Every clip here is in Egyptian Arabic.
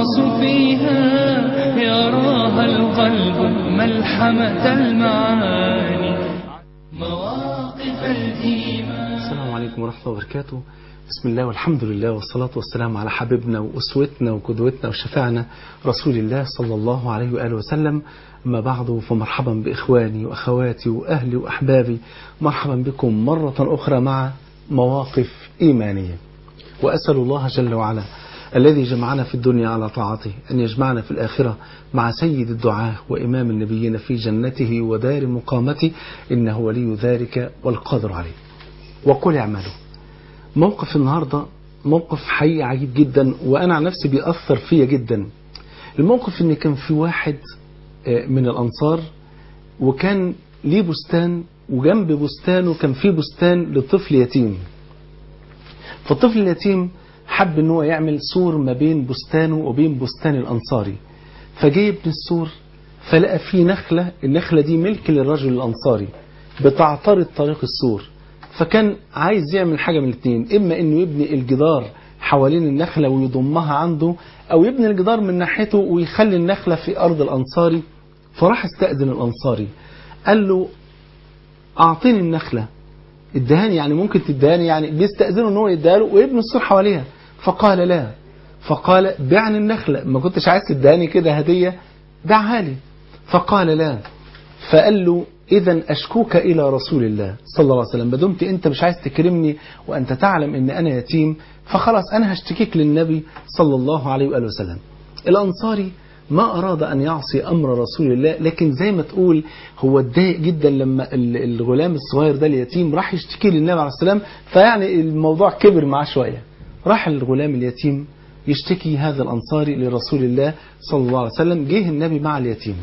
الغاص فيها يراها القلب ملحمة المعاني مواقف الإيمان السلام عليكم ورحمة الله وبركاته بسم الله والحمد لله والصلاة والسلام على حبيبنا وأسوتنا وقدوتنا وشفاعنا رسول الله صلى الله عليه وآله وسلم أما بعد فمرحبا بإخواني وأخواتي وأهلي وأحبابي مرحبا بكم مرة أخرى مع مواقف إيمانية وأسأل الله جل وعلا الذي جمعنا في الدنيا على طاعته أن يجمعنا في الآخرة مع سيد الدعاة وإمام النبيين في جنته ودار مقامته إنه ولي ذلك والقادر عليه وقل اعملوا موقف النهاردة موقف حقيقي عجيب جدا وأنا عن نفسي بيأثر فيا جدا الموقف إن كان في واحد من الأنصار وكان ليه بستان وجنب بستانه كان في بستان لطفل يتيم فالطفل اليتيم حب ان هو يعمل سور ما بين بستانه وبين بستان الأنصاري فجه ابن السور فلقى فيه نخلة النخلة دي ملك للرجل الأنصاري بتعترض طريق السور فكان عايز يعمل حاجة من الاثنين إما إنه يبني الجدار حوالين النخلة ويضمها عنده أو يبني الجدار من ناحيته ويخلي النخلة في أرض الأنصاري فراح استأذن الأنصاري قال له أعطيني النخلة ادهاني يعني ممكن تدهاني يعني بيستأذنه ان هو يديها له ويبني السور حواليها فقال لا فقال بعني النخلة ما كنتش عايز تدهاني كده هدية دعها لي فقال لا فقال له إذا أشكوك إلى رسول الله صلى الله عليه وسلم بدمت أنت مش عايز تكرمني وأنت تعلم أن أنا يتيم فخلاص أنا هشتكيك للنبي صلى الله عليه وآله وسلم الأنصاري ما أراد أن يعصي أمر رسول الله لكن زي ما تقول هو اتضايق جدا لما الغلام الصغير ده اليتيم راح يشتكي للنبي عليه السلام فيعني الموضوع كبر معاه شوية راح الغلام اليتيم يشتكي هذا الأنصاري لرسول الله صلى الله عليه وسلم جه النبي مع اليتيم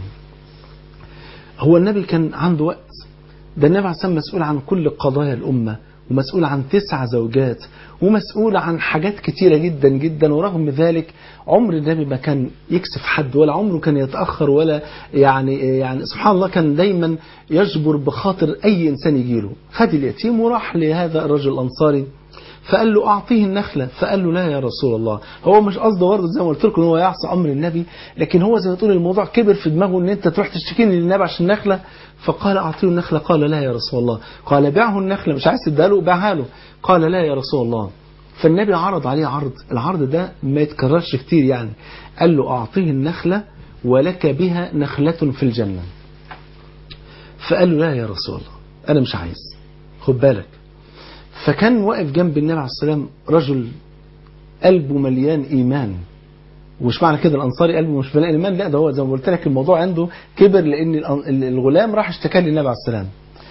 هو النبي كان عنده وقت ده النبي عليه السلام مسؤول عن كل قضايا الأمة ومسؤول عن تسع زوجات ومسؤول عن حاجات كتيرة جدا جدا ورغم ذلك عمر النبي ما كان يكسف حد ولا عمره كان يتأخر ولا يعني يعني سبحان الله كان دايما يجبر بخاطر أي إنسان يجيله خد اليتيم وراح لهذا الرجل الأنصاري فقال له أعطيه النخلة فقال له لا يا رسول الله هو مش قصده برضه زي ما قلت لكم ان هو يعصي أمر النبي لكن هو زي ما تقول الموضوع كبر في دماغه ان انت تروح تشتكيني للنبي عشان النخلة فقال أعطيه النخلة قال لا يا رسول الله قال بيعه النخلة مش عايز تديها له بيعها له قال لا يا رسول الله فالنبي عرض عليه عرض العرض ده ما يتكررش كتير يعني قال له أعطيه النخلة ولك بها نخلة في الجنة فقال له لا يا رسول الله أنا مش عايز خد بالك فكان واقف جنب النبي عليه السلام رجل قلبه مليان إيمان ومش معنى كده الأنصاري قلبه مش مليان إيمان لا ده هو زي ما قلت لك الموضوع عنده كبر لأن الغلام راح اشتكى للنبي عليه السلام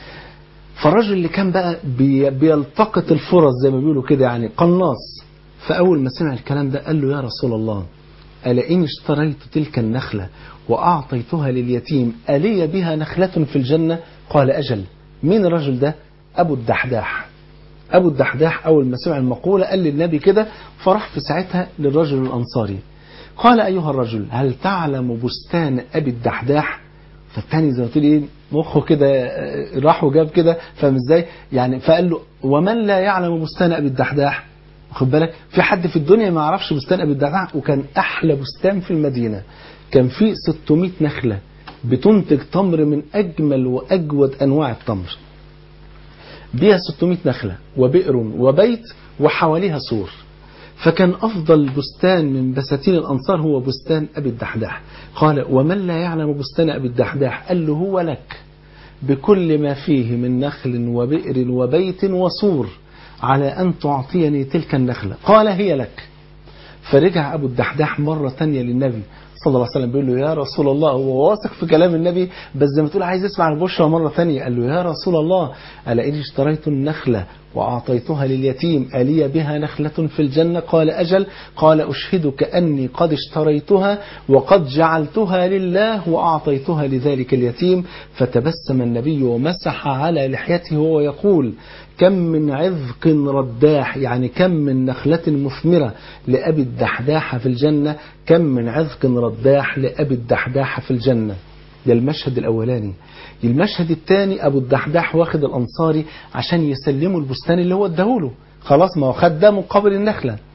فالرجل اللي كان بقى بي بيلتقط الفرص زي ما بيقولوا كده يعني قناص فأول ما سمع الكلام ده قال له يا رسول الله ألا إن اشتريت تلك النخلة وأعطيتها لليتيم ألي بها نخلة في الجنة قال أجل مين الرجل ده أبو الدحداح أبو الدحداح أول ما سمع المقولة قال للنبي كده فراح في ساعتها للرجل الأنصاري قال أيها الرجل هل تعلم بستان أبي الدحداح فالتاني زي ما تقول ايه مخه كده راح وجاب كده فاهم ازاي يعني فقال له ومن لا يعلم بستان ابي الدحداح واخد بالك في حد في الدنيا ما يعرفش بستان ابي الدحداح وكان احلى بستان في المدينه كان فيه 600 نخله بتنتج تمر من اجمل واجود انواع التمر بيها 600 نخله وبئر وبيت وحواليها سور فكان أفضل بستان من بساتين الأنصار هو بستان أبي الدحداح قال ومن لا يعلم بستان أبي الدحداح قال له هو لك بكل ما فيه من نخل وبئر وبيت وسور على أن تعطيني تلك النخلة قال هي لك فرجع أبو الدحداح مرة تانية للنبي صلى الله عليه وسلم بيقول له يا رسول الله هو واثق في كلام النبي بس زي ما تقول عايز يسمع البشرى مرة ثانية قال له يا رسول الله ألا إني اشتريت النخلة وأعطيتها لليتيم ألي بها نخلة في الجنة قال أجل قال أشهدك أني قد اشتريتها وقد جعلتها لله وأعطيتها لذلك اليتيم فتبسم النبي ومسح على لحيته وهو يقول كم من عذق رداح يعني كم من نخلة مثمرة لأبي الدحداح في الجنة كم من عذق رداح لأبي الدحداح في الجنة ده المشهد الأولاني المشهد الثاني أبو الدحداح واخد الأنصاري عشان يسلموا البستان اللي هو اداهوله خلاص ما هو خد ده مقابل النخلة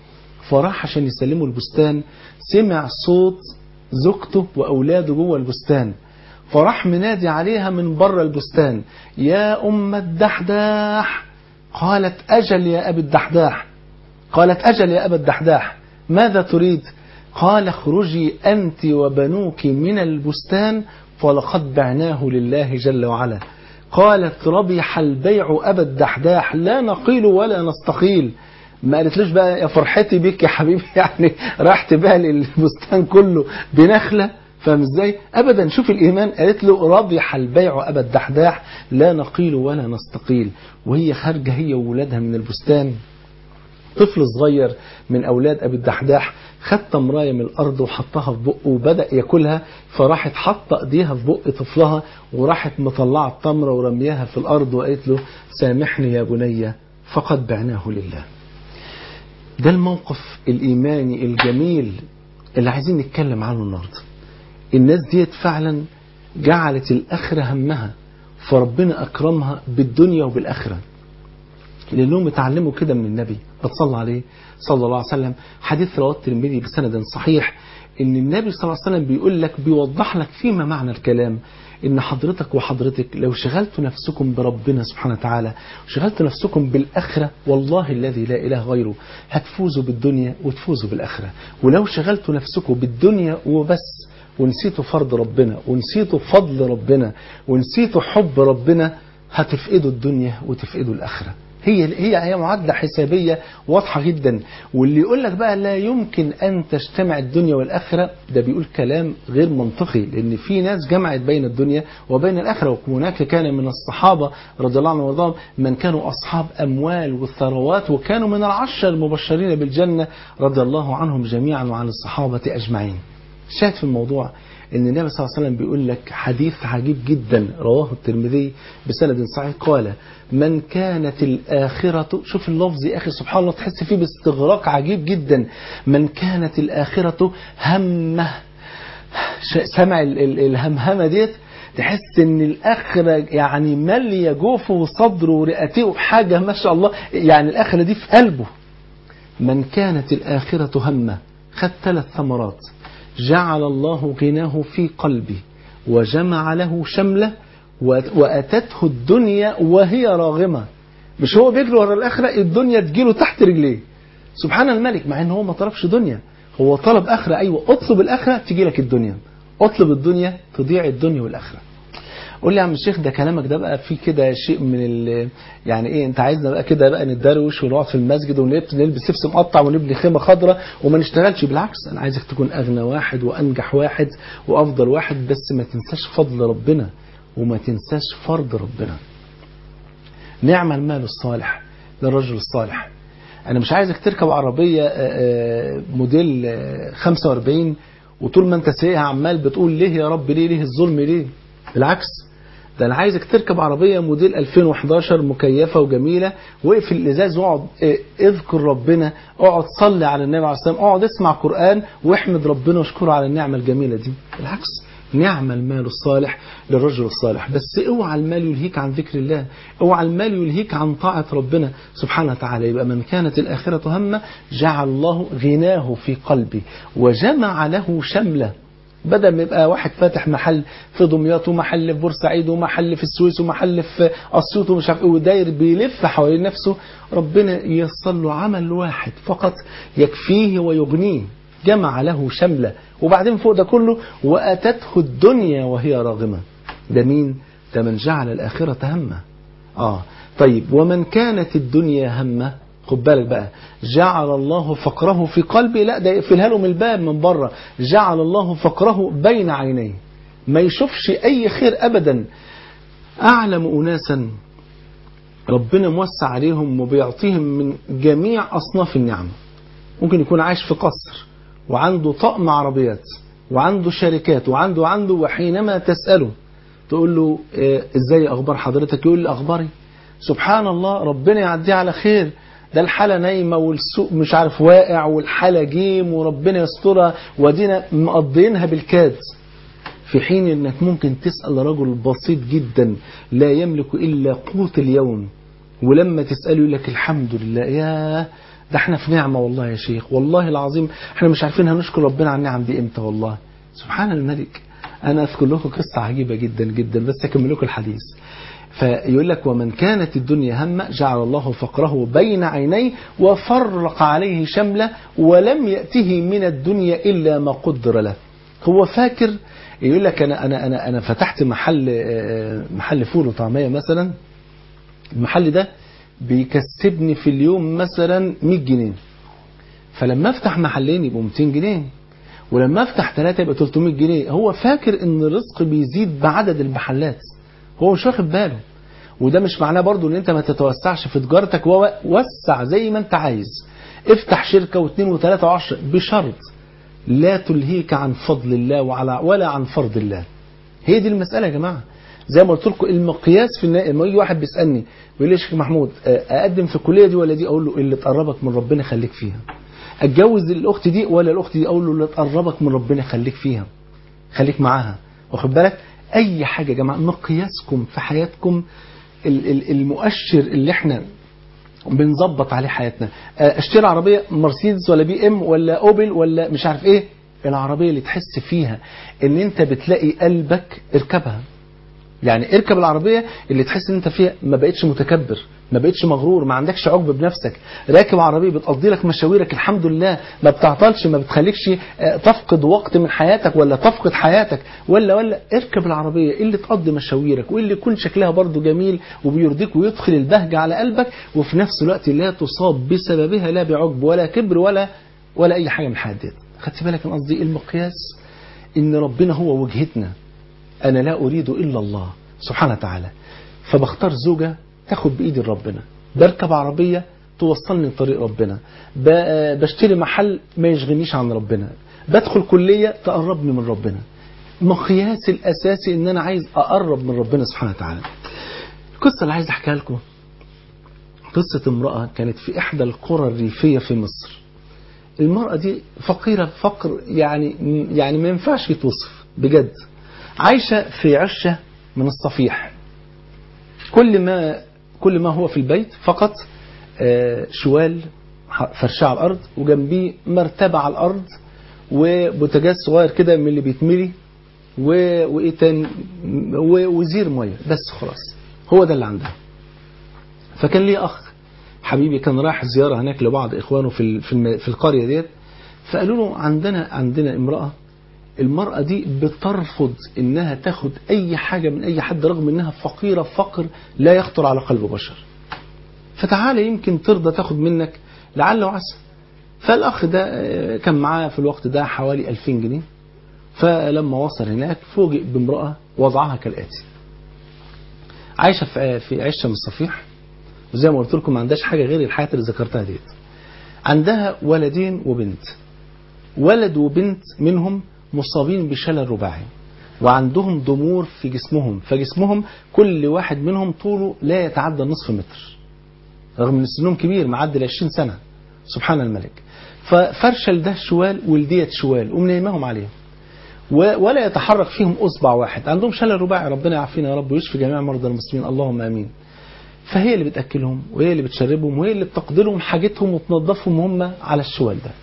فراح عشان يسلموا البستان سمع صوت زوجته وأولاده جوه البستان فراح منادي عليها من بره البستان يا أم الدحداح قالت أجل يا أبي الدحداح قالت أجل يا أبا الدحداح ماذا تريد قال اخرجي أنت وبنوك من البستان فلقد بعناه لله جل وعلا قالت ربح البيع أبا الدحداح لا نقيل ولا نستقيل ما قالتلوش بقى يا فرحتي بيك يا حبيبي يعني راح تبيع لي البستان كله بنخله فاهم ازاي؟ ابدا شوف الايمان قالت له ربح البيع ابا الدحداح لا نقيل ولا نستقيل وهي خارجه هي وولادها من البستان طفل صغير من اولاد ابي الدحداح خد تمرايه من الارض وحطها في بقه وبدا ياكلها فراحت حاطه ايديها في بق طفلها وراحت مطلعه التمره ورمياها في الارض وقالت له سامحني يا بني فقد بعناه لله. ده الموقف الايماني الجميل اللي عايزين نتكلم عنه النهارده. الناس ديت فعلا جعلت الاخره همها فربنا اكرمها بالدنيا وبالاخره. لانهم اتعلموا كده من النبي صلى عليه صلى الله عليه وسلم حديث رواه الترمذي بسند صحيح ان النبي صلى الله عليه وسلم بيقول لك بيوضح لك فيما معنى الكلام ان حضرتك وحضرتك لو شغلتوا نفسكم بربنا سبحانه وتعالى وشغلتوا نفسكم بالاخره والله الذي لا اله غيره هتفوزوا بالدنيا وتفوزوا بالاخره ولو شغلتوا نفسكم بالدنيا وبس ونسيتوا فرض ربنا ونسيتوا فضل ربنا ونسيتوا حب ربنا هتفقدوا الدنيا وتفقدوا الاخره هي هي هي معادله حسابيه واضحه جدا واللي يقول لك بقى لا يمكن ان تجتمع الدنيا والاخره ده بيقول كلام غير منطقي لان في ناس جمعت بين الدنيا وبين الاخره وهناك كان من الصحابه رضي الله عنهم وارضاهم من كانوا اصحاب اموال وثروات وكانوا من العشر المبشرين بالجنه رضي الله عنهم جميعا وعن الصحابه اجمعين. شاهد في الموضوع ان النبي صلى الله عليه وسلم بيقول لك حديث عجيب جدا رواه الترمذي بسند صحيح قال من كانت الآخرة شوف اللفظ يا أخي سبحان الله تحس فيه باستغراق عجيب جدا من كانت الآخرة همه سمع الهمهمة ديت تحس ان الاخره يعني ماليه جوفه وصدره ورئته حاجه ما شاء الله يعني الاخره دي في قلبه من كانت الاخره همه خد ثلاث ثمرات جعل الله غناه في قلبه وجمع له شمله واتته الدنيا وهي راغمه مش هو بيجري ورا الاخره الدنيا تجيله تحت رجليه سبحان الملك مع ان هو ما طلبش دنيا هو طلب اخره ايوه اطلب الاخره تجي لك الدنيا اطلب الدنيا تضيع الدنيا والاخره قول لي يا عم الشيخ ده كلامك ده بقى فيه كده شيء من ال يعني ايه انت عايزنا بقى كده بقى نتدروش ونقعد في المسجد ونلبس نلبس لبس مقطع ونبني خيمه خضراء وما نشتغلش بالعكس انا عايزك تكون اغنى واحد وانجح واحد وافضل واحد بس ما تنساش فضل ربنا وما تنساش فرض ربنا. نعم المال الصالح للرجل الصالح. انا مش عايزك تركب عربيه موديل 45 وطول ما انت سايقها عمال بتقول ليه يا رب ليه ليه الظلم ليه؟ بالعكس ده انا عايزك تركب عربيه موديل 2011 مكيفه وجميله واقفل الازاز واقعد اذكر ربنا اقعد صلي على النبي عليه الصلاه والسلام اقعد اسمع قران واحمد ربنا واشكره على النعمه الجميله دي بالعكس نعم المال الصالح للرجل الصالح بس اوعى المال يلهيك عن ذكر الله اوعى المال يلهيك عن طاعة ربنا سبحانه وتعالى يبقى من كانت الآخرة همه جعل الله غناه في قلبه وجمع له شمله بدل ما يبقى واحد فاتح محل في دمياط ومحل في بورسعيد ومحل في السويس ومحل في اسيوط ومش عارف ايه وداير بيلف حوالين نفسه ربنا ييسر له عمل واحد فقط يكفيه ويغنيه جمع له شمله وبعدين فوق ده كله واتته الدنيا وهي راغمه ده مين؟ ده من جعل الاخره همه اه طيب ومن كانت الدنيا همه خد بالك بقى جعل الله فقره في قلبه لا ده يقفلها له من الباب من بره جعل الله فقره بين عينيه ما يشوفش اي خير ابدا اعلم اناسا ربنا موسع عليهم وبيعطيهم من جميع اصناف النعم ممكن يكون عايش في قصر وعنده طقم عربيات وعنده شركات وعنده عنده وحينما تساله تقول له ازاي اخبار حضرتك يقول لي اخباري سبحان الله ربنا يعديه على خير ده الحالة نايمة والسوق مش عارف واقع والحالة جيم وربنا يسترها ودينا مقضينها بالكاد في حين انك ممكن تسأل رجل بسيط جدا لا يملك الا قوت اليوم ولما تسأله يقول لك الحمد لله يا ده احنا في نعمة والله يا شيخ والله العظيم احنا مش عارفين هنشكر ربنا على النعم دي امتى والله سبحان الملك انا اذكر لكم قصة عجيبة جدا جدا بس اكمل لكم الحديث فيقول لك ومن كانت الدنيا همه جعل الله فقره بين عينيه وفرق عليه شمله ولم يأته من الدنيا إلا ما قدر له هو فاكر يقول لك أنا أنا أنا أنا فتحت محل محل فول وطعمية مثلا المحل ده بيكسبني في اليوم مثلا 100 جنيه فلما افتح محلين يبقوا 200 جنيه ولما افتح ثلاثة يبقى 300 جنيه هو فاكر ان الرزق بيزيد بعدد المحلات هو مش واخد باله وده مش معناه برضو ان انت ما تتوسعش في تجارتك ووسع زي ما انت عايز افتح شركة واثنين وثلاثة وعشرة بشرط لا تلهيك عن فضل الله وعلى ولا عن فرض الله هي دي المسألة يا جماعة زي ما قلت لكم المقياس في النهاية لما يجي واحد بيسألني بيقول لي يا شيخ محمود أقدم في الكلية دي ولا دي أقول له اللي تقربك من ربنا خليك فيها أتجوز الأخت دي ولا الأخت دي أقول له اللي تقربك من ربنا خليك فيها خليك معاها واخد بالك أي حاجة يا جماعة مقياسكم في حياتكم المؤشر اللي احنا بنظبط عليه حياتنا اشتري عربية مرسيدس ولا بي ام ولا اوبل ولا مش عارف ايه العربية اللي تحس فيها ان انت بتلاقي قلبك اركبها يعني اركب العربية اللي تحس ان انت فيها ما بقتش متكبر ما بقتش مغرور ما عندكش عجب بنفسك راكب عربية بتقضي لك مشاويرك الحمد لله ما بتعطلش ما بتخليكش تفقد وقت من حياتك ولا تفقد حياتك ولا ولا اركب العربية اللي تقضي مشاويرك واللي يكون شكلها برضو جميل وبيرضيك ويدخل البهجة على قلبك وفي نفس الوقت لا تصاب بسببها لا بعجب ولا كبر ولا ولا اي حاجة من حياتك خدت بالك من قصدي المقياس ان ربنا هو وجهتنا أنا لا أريد إلا الله سبحانه وتعالى فبختار زوجة تاخد بإيدي ربنا بركب عربية توصلني لطريق ربنا بشتري محل ما يشغلنيش عن ربنا بدخل كلية تقربني من ربنا مقياس الأساسي إن أنا عايز أقرب من ربنا سبحانه وتعالى القصة اللي عايز أحكيها لكم قصة امرأة كانت في إحدى القرى الريفية في مصر المرأة دي فقيرة فقر يعني يعني ما ينفعش يتوصف بجد عايشة في عشة من الصفيح كل ما كل ما هو في البيت فقط شوال فرشاه على الأرض وجنبيه مرتبة على الأرض وبوتاجاز صغير كده من اللي بيتملي وايه تاني وزير ميه بس خلاص هو ده اللي عندها فكان ليه اخ حبيبي كان رايح زياره هناك لبعض اخوانه في في, في القريه ديت فقالوا له عندنا عندنا امراه المرأة دي بترفض انها تاخد اي حاجة من اي حد رغم انها فقيرة فقر لا يخطر على قلب بشر فتعالى يمكن ترضى تاخد منك لعل وعسى فالاخ ده كان معاه في الوقت ده حوالي 2000 جنيه فلما وصل هناك فوجئ بامرأة وضعها كالآتي عايشة في عشة من الصفيح وزي ما قلت لكم ما عندهاش حاجة غير الحياة اللي ذكرتها ديت عندها ولدين وبنت ولد وبنت منهم مصابين بشلل رباعي وعندهم ضمور في جسمهم فجسمهم كل واحد منهم طوله لا يتعدى نصف متر رغم ان سنهم كبير معدل 20 سنة سبحان الملك ففرشل ده شوال والديت شوال ومنيمهم عليهم ولا يتحرك فيهم اصبع واحد عندهم شلل رباعي ربنا يعافينا يا رب ويشفي جميع مرضى المسلمين اللهم امين فهي اللي بتاكلهم وهي اللي بتشربهم وهي اللي بتقضي لهم حاجتهم وتنظفهم هم على الشوال ده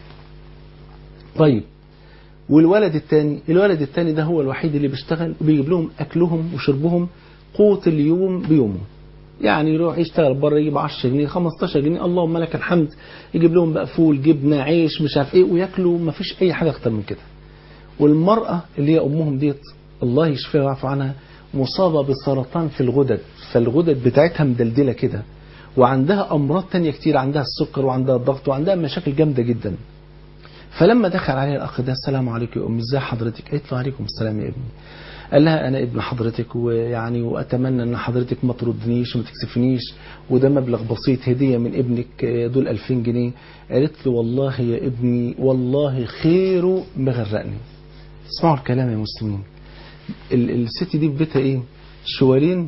طيب والولد الثاني الولد الثاني ده هو الوحيد اللي بيشتغل وبيجيب لهم أكلهم وشربهم قوت اليوم بيومه يعني يروح يشتغل بره يجيب 10 جنيه 15 جنيه اللهم لك الحمد يجيب لهم بقى فول جبنه عيش مش عارف ايه وياكلوا ما فيش اي حاجه اكتر من كده والمراه اللي هي امهم ديت الله يشفيها ويعفو عنها مصابه بسرطان في الغدد فالغدد بتاعتها مدلدله كده وعندها امراض تانية كتير عندها السكر وعندها الضغط وعندها مشاكل جامده جدا فلما دخل عليها الاخ ده السلام عليكم يا امي ازي حضرتك قالت له عليكم السلام يا ابني قال لها انا ابن حضرتك ويعني واتمنى ان حضرتك ما تردنيش وما تكسفنيش وده مبلغ بسيط هديه من ابنك دول 2000 جنيه قالت له والله يا ابني والله خيره مغرقني اسمعوا الكلام يا مسلمين الست دي في بيتها ايه شوالين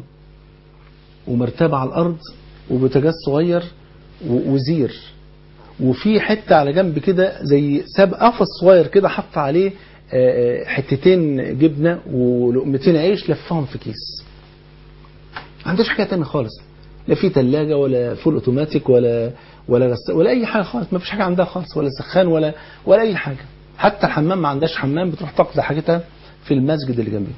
ومرتبه على الارض وبوتاجاز صغير وزير وفي حته على جنب كده زي ساب قفص صغير كده حط عليه حتتين جبنه ولقمتين عيش لفهم في كيس ما عندوش حاجه تانية خالص لا في ثلاجه ولا فول اوتوماتيك ولا ولا غس ولا اي حاجه خالص ما فيش حاجه عندها خالص ولا سخان ولا ولا اي حاجه حتى الحمام ما عندهاش حمام بتروح تقضي حاجتها في المسجد اللي جنبها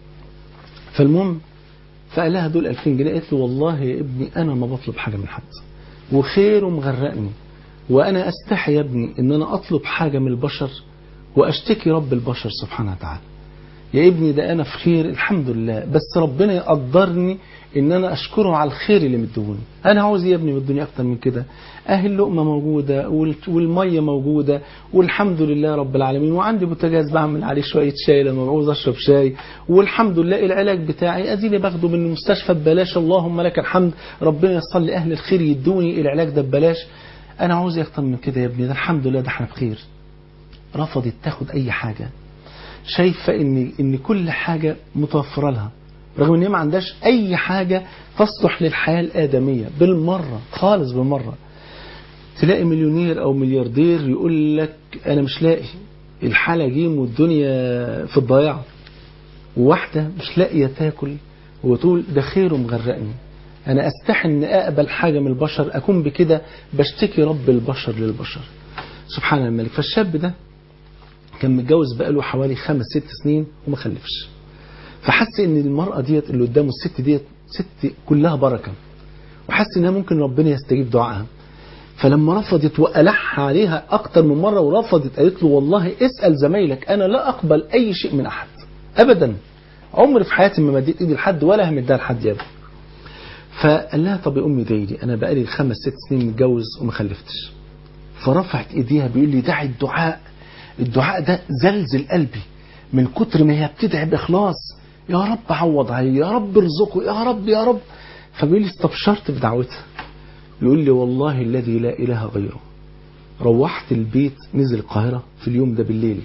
فالمهم فقال لها دول 2000 جنيه قالت له والله يا ابني انا ما بطلب حاجه من حد وخيره مغرقني وانا استحي يا ابني ان انا اطلب حاجه من البشر واشتكي رب البشر سبحانه وتعالى يا ابني ده انا في خير الحمد لله بس ربنا يقدرني ان انا اشكره على الخير اللي مدوني انا عاوز يا ابني من الدنيا اكتر من كده اهي اللقمه موجوده وال- والميه موجوده والحمد لله رب العالمين وعندي بوتاجاز بعمل عليه شويه شاي لما بعوز اشرب شاي والحمد لله العلاج بتاعي اديني باخده من المستشفى ببلاش اللهم لك الحمد ربنا يصل لاهل الخير يدوني العلاج ده ببلاش انا عاوز إيه اكتر من كده يا ابني ده الحمد لله ده احنا بخير رفضت تاخد اي حاجه شايفه ان ان كل حاجه متوفره لها رغم ان هي ما عندهاش اي حاجه تصلح للحياه الادميه بالمره خالص بالمره تلاقي مليونير او ملياردير يقول لك انا مش لاقي الحاله جيم والدنيا في الضياع وواحده مش لاقيه تاكل وتقول ده خيره مغرقني انا استحي ان اقبل حاجه من البشر اكون بكده بشتكي رب البشر للبشر سبحان الملك فالشاب ده كان متجوز بقاله حوالي خمس ست سنين وما خلفش فحس ان المرأة ديت اللي قدامه الست ديت ست كلها بركة وحس انها ممكن ربنا يستجيب دعائها فلما رفضت وألح عليها أكتر من مرة ورفضت قالت له والله اسأل زمايلك أنا لا أقبل أي شيء من أحد أبدا عمري في حياتي ما مديت إيدي لحد ولا همدها لحد يا ابني فقال لها طب يا أمي دايلي أنا بقالي خمس ست سنين متجوز وما خلفتش فرفعت إيديها بيقول لي دعي الدعاء الدعاء ده زلزل قلبي من كتر ما هي بتدعي بإخلاص يا رب عوض عليه يا رب ارزقه يا رب يا رب فبيقول لي استبشرت بدعوتها يقول لي والله الذي لا إله غيره روحت البيت نزل القاهرة في اليوم ده بالليل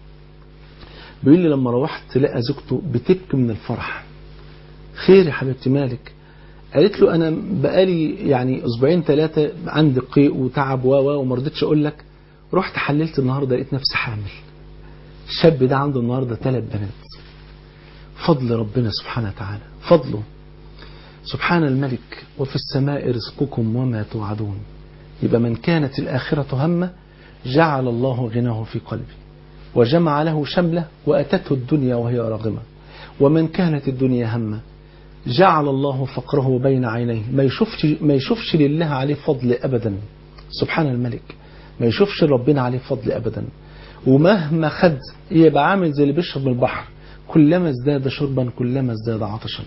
بيقول لي لما روحت لقى زوجته بتبكي من الفرح خير يا حبيبتي مالك قالت له انا بقالي يعني اسبوعين ثلاثه عندي قيء وتعب و و وما رضيتش اقول لك رحت حللت النهارده لقيت نفسي حامل الشاب ده عنده النهارده ثلاث بنات فضل ربنا سبحانه وتعالى فضله سبحان الملك وفي السماء رزقكم وما توعدون يبقى من كانت الآخرة همه جعل الله غناه في قلبه وجمع له شمله وأتته الدنيا وهي راغمة ومن كانت الدنيا همه جعل الله فقره بين عينيه ما يشوفش, ما يشوفش لله عليه فضل أبدا سبحان الملك ما يشوفش ربنا عليه فضل أبدا ومهما خد يبقى عامل زي اللي بيشرب من البحر كلما ازداد شربا كلما ازداد عطشا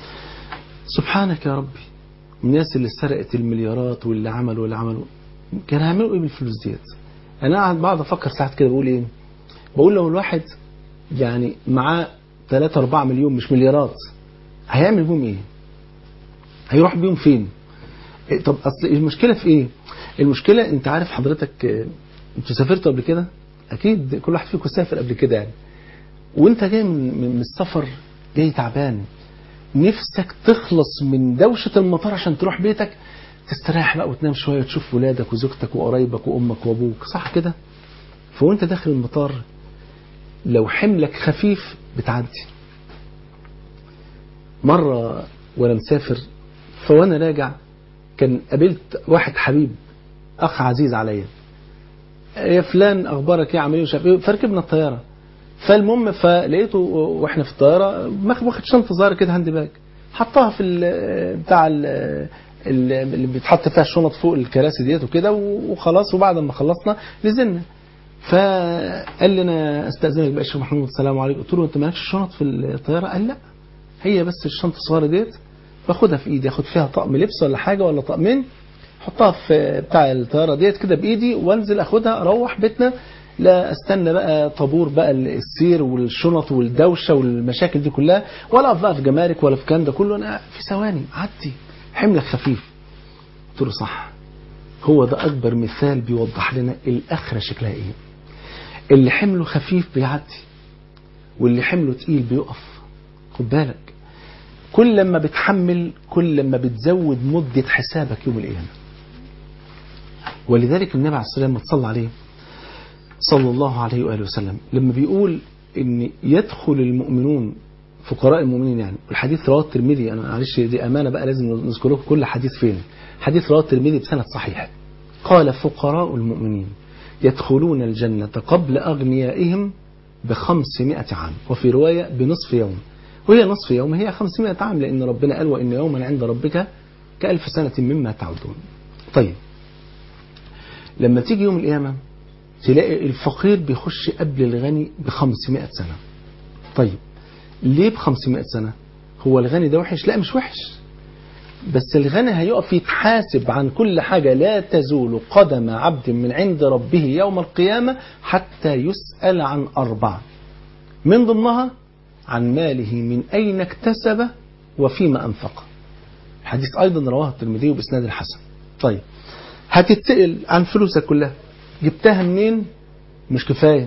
سبحانك يا ربي الناس اللي سرقت المليارات واللي عملوا واللي عملوا كان هيعملوا ايه بالفلوس ديت انا قاعد بقعد افكر ساعات كده بقول ايه بقول لو الواحد يعني معاه 3 4 مليون مش مليارات هيعمل بيهم ايه هيروح بيهم فين إيه طب اصل المشكله في ايه المشكله انت عارف حضرتك آه، انتوا سافرتوا قبل كده اكيد كل واحد فيكم سافر قبل كده يعني وانت جاي من, من من السفر جاي تعبان نفسك تخلص من دوشة المطار عشان تروح بيتك تستريح بقى وتنام شوية وتشوف ولادك وزوجتك وقرايبك وأمك وأبوك صح كده فوانت داخل المطار لو حملك خفيف بتعدي مرة وأنا مسافر فوأنا راجع كان قابلت واحد حبيب أخ عزيز عليا يا فلان أخبارك إيه عامل إيه مش عارف إيه فركبنا الطيارة فالمهم فلقيته واحنا في الطياره ماخ- واخد شنطه صغيره كده هاند باج حطها في ال بتاع ال اللي بيتحط فيها الشنط فوق الكراسي ديت وكده وخلاص وبعد ما خلصنا نزلنا فقال لي انا استاذنك بقى يا شيخ محمود السلام عليكم قلت له انت مالكش شنط في الطياره قال لا هي بس الشنطه الصغيره ديت باخدها في ايدي اخد فيها طقم لبس ولا حاجه ولا طقمين احطها في بتاع الطياره ديت كده بايدي وانزل اخدها اروح بيتنا لا استنى بقى طابور بقى السير والشنط والدوشه والمشاكل دي كلها ولا اقف بقى في جمارك ولا في الكلام ده كله انا في ثواني عدي حملك خفيف قلت له صح هو ده اكبر مثال بيوضح لنا الاخره شكلها ايه اللي حمله خفيف بيعدي واللي حمله تقيل بيقف خد بالك كل لما بتحمل كل لما بتزود مدة حسابك يوم القيامة ولذلك النبي عليه الصلاة والسلام صلى عليه صلى الله عليه وآله وسلم لما بيقول ان يدخل المؤمنون فقراء المؤمنين يعني الحديث رواه الترمذي انا معلش دي امانه بقى لازم نذكر لكم كل حديث فين حديث رواه الترمذي بسند صحيح قال فقراء المؤمنين يدخلون الجنة قبل أغنيائهم بخمسمائة عام وفي رواية بنصف يوم وهي نصف يوم هي خمسمائة عام لأن ربنا قال وإن يوما عند ربك كألف سنة مما تعودون طيب لما تيجي يوم القيامة تلاقي الفقير بيخش قبل الغني بخمسمائة سنة طيب ليه بخمسمائة سنة هو الغني ده وحش لا مش وحش بس الغني هيقف يتحاسب عن كل حاجة لا تزول قدم عبد من عند ربه يوم القيامة حتى يسأل عن أربعة من ضمنها عن ماله من أين اكتسب وفيما أنفقه الحديث أيضا رواه الترمذي بإسناد الحسن طيب هتتسأل عن فلوسك كلها جبتها منين مش كفاية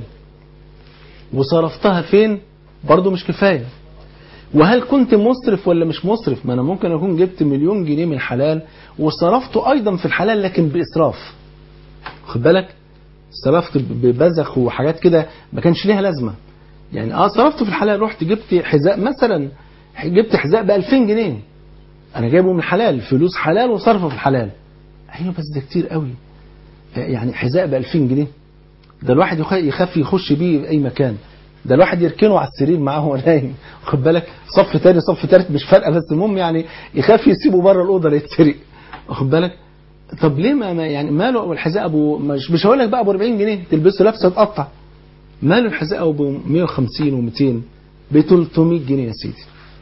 وصرفتها فين برضو مش كفاية وهل كنت مسرف ولا مش مسرف ما أنا ممكن أكون جبت مليون جنيه من الحلال وصرفته أيضا في الحلال لكن بإسراف خد بالك صرفت ببذخ وحاجات كده ما كانش ليها لازمة يعني اه صرفته في الحلال رحت جبت حذاء مثلا جبت حذاء ب 2000 جنيه انا جايبه من الحلال فلوس حلال وصرفه في الحلال ايوه بس ده كتير قوي يعني حذاء ب 2000 جنيه ده الواحد يخاف يخش بيه في اي مكان ده الواحد يركنه على السرير معاه وهو نايم خد بالك صف تاني صف تالت مش فارقه بس المهم يعني يخاف يسيبه بره الاوضه لا يتسرق واخد بالك طب ليه ما ما- يعني ماله الحذاء ابو مش مش هقول لك بقى ابو 40 جنيه تلبسه لابسه تقطع ماله الحذاء ابو 150 و200 ب 300 جنيه يا سيدي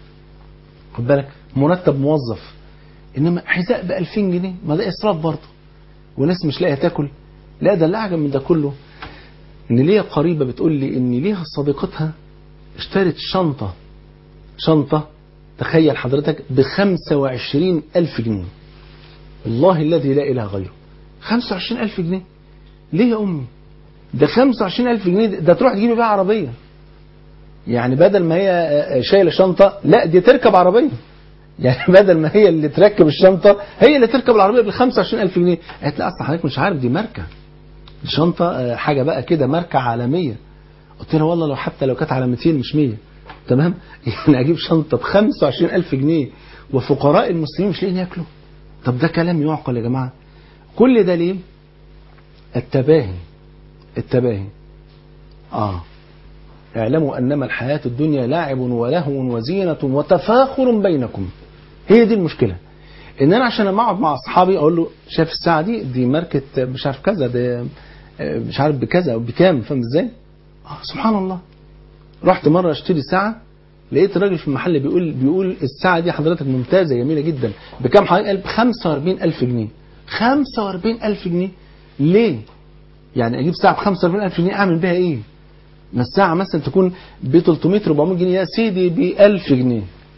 خد بالك مرتب موظف انما حذاء ب 2000 جنيه ما ده اسراف برضه وناس مش لاقيه تاكل لا ده اللي اعجب من ده كله ان ليا قريبه بتقول لي ان ليها صديقتها اشترت شنطه شنطه تخيل حضرتك ب 25 ألف جنيه والله الذي لا إله غيره 25 ألف جنيه ليه يا أمي ده 25 ألف جنيه ده, ده تروح تجيبي بيها عربية يعني بدل ما هي شايلة شنطة لا دي تركب عربية يعني بدل ما هي اللي تركب الشنطة هي اللي تركب العربية بال 25 ألف جنيه قالت لا أصل حضرتك مش عارف دي ماركة الشنطة آه، حاجة بقى كده ماركة عالمية قلت لها والله لو حتى لو كانت على 200 مش 100 تمام يعني اجيب شنطة ب 25 ألف جنيه وفقراء المسلمين مش لاقيين ياكلوا طب ده كلام يعقل يا جماعة كل ده ليه التباهي التباهي اه اعلموا انما الحياة الدنيا لعب ولهو وزينة وتفاخر بينكم هي دي المشكلة ان انا عشان لما اقعد مع اصحابي اقول له شايف الساعة دي دي ماركة مش عارف كذا ده آه، مش عارف بكذا او بكام فاهم ازاي آه سبحان الله رحت مرة اشتري ساعة لقيت الراجل في المحل بيقول بيقول الساعة دي حضرتك ممتازة جميلة جدا بكام حضرتك قال ب 45 ألف جنيه 45 ألف جنيه ليه؟ يعني أجيب ساعة ب 45 ألف جنيه أعمل بيها إيه؟ ما الساعة مثلا تكون ب 300 400 جنيه يا سيدي ب 1000 جنيه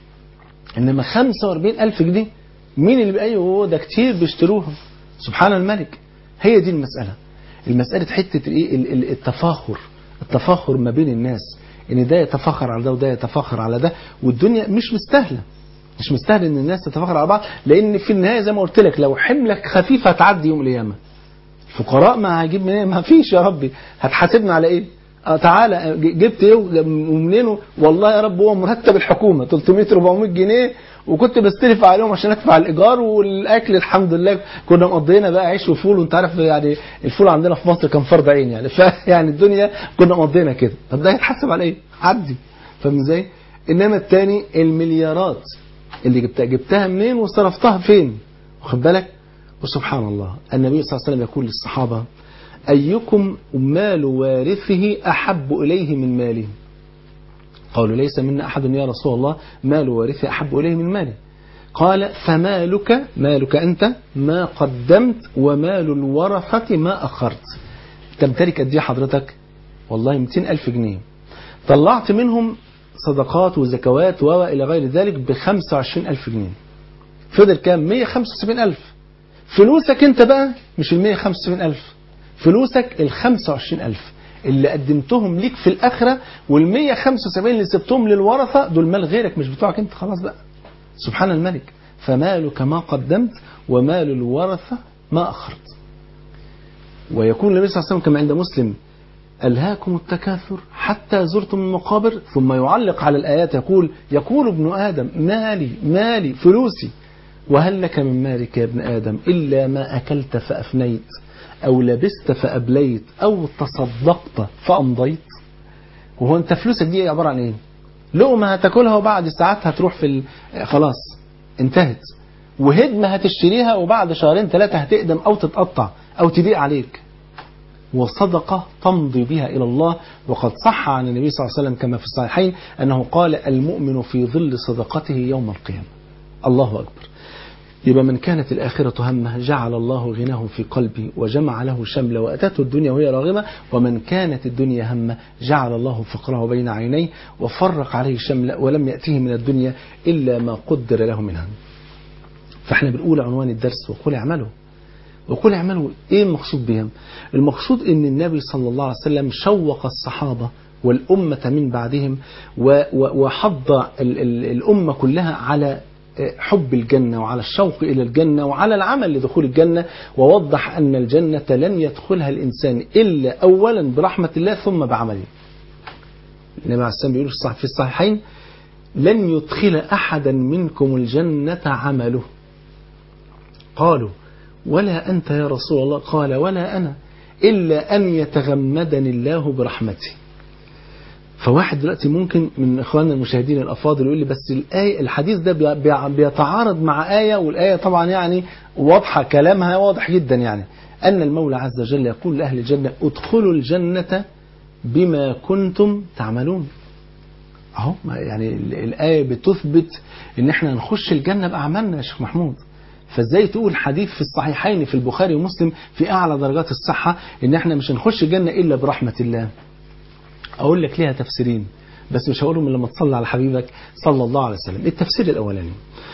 إنما 45 ألف جنيه مين اللي بأيه هو ده كتير بيشتروها سبحان الملك هي دي المسألة المسألة حتة الإيه؟ ال- ال- التفاخر التفاخر ما بين الناس ان ده يتفاخر على ده وده يتفاخر على ده والدنيا مش مستاهله مش مستاهل ان الناس تتفاخر على بعض لان في النهايه زي ما قلت لك لو حملك خفيف هتعدي يوم القيامه الفقراء ما هجيب منين ما فيش يا ربي هتحاسبنا على ايه اه تعالى ج- جبت ايه ومنين والله يا رب هو مرتب الحكومه 300 400 جنيه وكنت بستلف عليهم عشان ادفع الايجار والاكل الحمد لله كنا مقضينا بقى عيش وفول وانت عارف يعني الفول عندنا في مصر كان فرض عين يعني فيعني الدنيا كنا مقضينا كده طب ده هيتحاسب على ايه؟ عدي فاهم ازاي؟ انما التاني المليارات اللي جبتها جبتها منين وصرفتها فين؟ واخد بالك؟ وسبحان الله النبي صلى الله عليه وسلم يقول للصحابه ايكم مال وارثه احب اليه من ماله؟ قالوا ليس منا أحد يا رسول الله مال وارثه أحب إليه من ماله قال فمالك مالك أنت ما قدمت ومال الورثة ما أخرت تمتلك قد ايه حضرتك والله 200 ألف جنيه طلعت منهم صدقات وزكوات وإلى غير ذلك ب 25 ألف جنيه فضل كام 175 ألف فلوسك انت بقى مش ال 175 ألف فلوسك ال 25 ألف اللي قدمتهم ليك في الآخرة وال 175 اللي سبتهم للورثة دول مال غيرك مش بتوعك انت خلاص بقى سبحان الملك فمالك ما قدمت ومال الورثة ما أخرت ويكون النبي صلى الله عليه وسلم كما عند مسلم ألهاكم التكاثر حتى زرتم المقابر ثم يعلق على الآيات يقول يقول ابن آدم مالي مالي فلوسي وهل لك من مالك يا ابن آدم إلا ما أكلت فأفنيت أو لبست فأبليت أو تصدقت فأمضيت وهو أنت فلوسك دي عبارة عن إيه لقمة هتاكلها وبعد ساعات هتروح في ال... خلاص انتهت وهدمة هتشتريها وبعد شهرين ثلاثة هتقدم أو تتقطع أو تضيق عليك وصدقة تمضي بها إلى الله وقد صح عن النبي صلى الله عليه وسلم كما في الصحيحين أنه قال المؤمن في ظل صدقته يوم القيامة الله أكبر يبقى من كانت الآخرة همه جعل الله غناه في قلبه وجمع له شمله وأتته الدنيا وهي راغمة ومن كانت الدنيا همه جعل الله فقره بين عينيه وفرق عليه شمله ولم يأتيه من الدنيا إلا ما قدر له منها فاحنا بنقول عنوان الدرس وقل اعملوا وقل اعملوا ايه المقصود بهم المقصود ان النبي صلى الله عليه وسلم شوق الصحابة والأمة من بعدهم وحض الأمة كلها على حب الجنة وعلى الشوق إلى الجنة وعلى العمل لدخول الجنة ووضح أن الجنة لن يدخلها الإنسان إلا أولا برحمة الله ثم بعمله النبي عليه السلام بيقول في الصحيحين لن يدخل أحدا منكم الجنة عمله قالوا ولا أنت يا رسول الله قال ولا أنا إلا أن يتغمدني الله برحمته فواحد دلوقتي ممكن من إخواننا المشاهدين الأفاضل يقول لي بس الآية الحديث ده بيتعارض مع آية والآية طبعا يعني واضحة كلامها واضح جدا يعني أن المولى عز وجل يقول لأهل الجنة ادخلوا الجنة بما كنتم تعملون أهو يعني الآية بتثبت إن إحنا نخش الجنة بأعمالنا يا شيخ محمود فازاي تقول حديث في الصحيحين في البخاري ومسلم في اعلى درجات الصحة ان احنا مش هنخش الجنة الا برحمة الله اقول لك ليها تفسيرين بس مش هقولهم الا لما تصلي على حبيبك صلى الله عليه وسلم التفسير الاولاني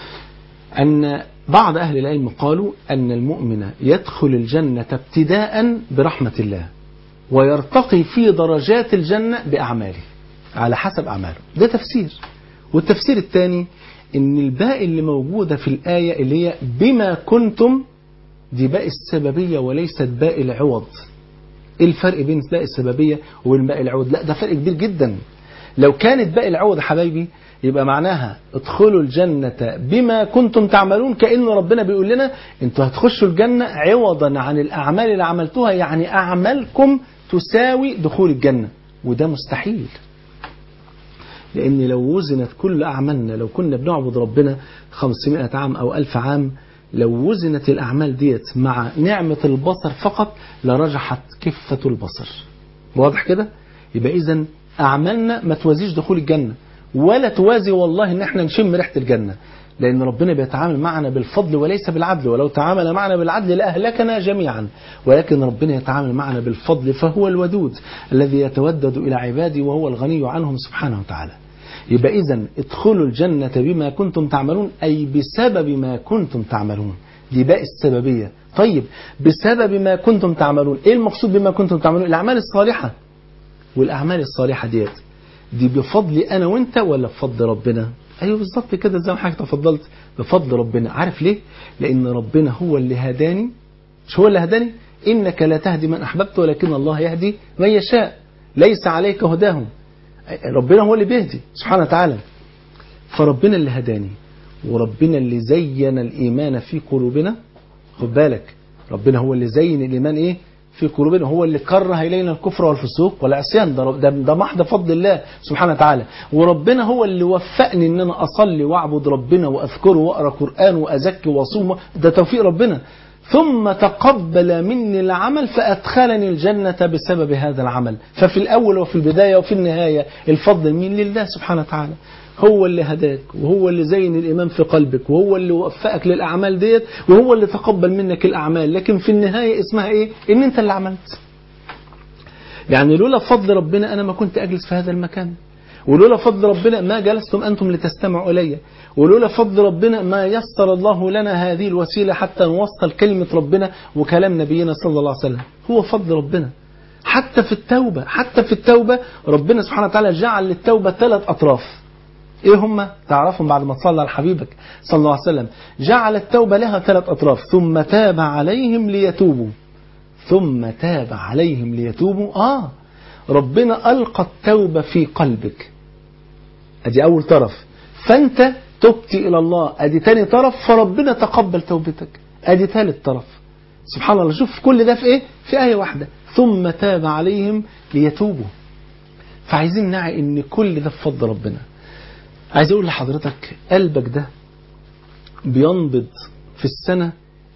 ان بعض اهل العلم قالوا ان المؤمن يدخل الجنة ابتداء برحمة الله ويرتقي في درجات الجنة باعماله على حسب اعماله ده تفسير والتفسير الثاني ان الباء اللي موجودة في الآية اللي هي بما كنتم دي باء السببية وليست باء العوض ايه الفرق بين باء السببية وبين باء العوض لا ده فرق كبير جدا لو كانت باء العوض يا حبايبي يبقى معناها ادخلوا الجنة بما كنتم تعملون كأن ربنا بيقول لنا انتوا هتخشوا الجنة عوضا عن الأعمال اللي عملتوها يعني أعمالكم تساوي دخول الجنة وده مستحيل لأن لو وزنت كل أعمالنا لو كنا بنعبد ربنا 500 عام أو 1000 عام لو وزنت الأعمال ديت مع نعمة البصر فقط لرجحت كفة البصر واضح كده يبقى إذا أعمالنا ما توازيش دخول الجنة ولا توازي والله إن احنا نشم ريحة الجنة لأن ربنا بيتعامل معنا بالفضل وليس بالعدل ولو تعامل معنا بالعدل لأهلكنا جميعا ولكن ربنا يتعامل معنا بالفضل فهو الودود الذي يتودد إلى عباده وهو الغني عنهم سبحانه وتعالى يبقى إذا ادخلوا الجنة بما كنتم تعملون أي بسبب ما كنتم تعملون دي باء السببية طيب بسبب ما كنتم تعملون إيه المقصود بما كنتم تعملون الأعمال الصالحة والأعمال الصالحة ديت دي بفضل أنا وأنت ولا بفضل ربنا أيوه بالظبط كده زي ما حضرتك تفضلت بفضل ربنا عارف ليه لأن ربنا هو اللي هداني مش هو اللي هداني إنك لا تهدي من أحببت ولكن الله يهدي من يشاء ليس عليك هداهم ربنا هو اللي بيهدي سبحانه وتعالى فربنا اللي هداني وربنا اللي زين الإيمان في قلوبنا خد بالك ربنا هو اللي زين الإيمان إيه في قلوبنا هو اللي كره إلينا الكفر والفسوق والعصيان ده, ده, ده محض فضل الله سبحانه وتعالى وربنا هو اللي وفقني ان انا اصلي واعبد ربنا واذكره واقرا قران وازكي واصوم ده توفيق ربنا ثم تقبل مني العمل فأدخلني الجنة بسبب هذا العمل ففي الأول وفي البداية وفي النهاية الفضل مين لله سبحانه وتعالى هو اللي هداك وهو اللي زين الإيمان في قلبك وهو اللي وفقك للأعمال ديت وهو اللي تقبل منك الأعمال لكن في النهاية اسمها إيه إن أنت اللي عملت يعني لولا فضل ربنا أنا ما كنت أجلس في هذا المكان ولولا فضل ربنا ما جلستم أنتم لتستمعوا إلي ولولا فضل ربنا ما يسر الله لنا هذه الوسيلة حتى نوصل كلمة ربنا وكلام نبينا صلى الله عليه وسلم هو فضل ربنا حتى في التوبة حتى في التوبة ربنا سبحانه وتعالى جعل للتوبة ثلاث أطراف ايه هم تعرفهم بعد ما تصلى على حبيبك صلى الله عليه وسلم جعل التوبة لها ثلاث أطراف ثم تاب عليهم ليتوبوا ثم تاب عليهم ليتوبوا آه ربنا ألقى التوبة في قلبك ادي أول طرف فأنت تبت إلى الله ادي تاني طرف فربنا تقبل توبتك ادي ثالث طرف سبحان الله شوف كل ده في ايه في آية واحدة ثم تاب عليهم ليتوبوا فعايزين نعي ان كل ده بفضل ربنا عايز اقول لحضرتك قلبك ده بينبض في السنة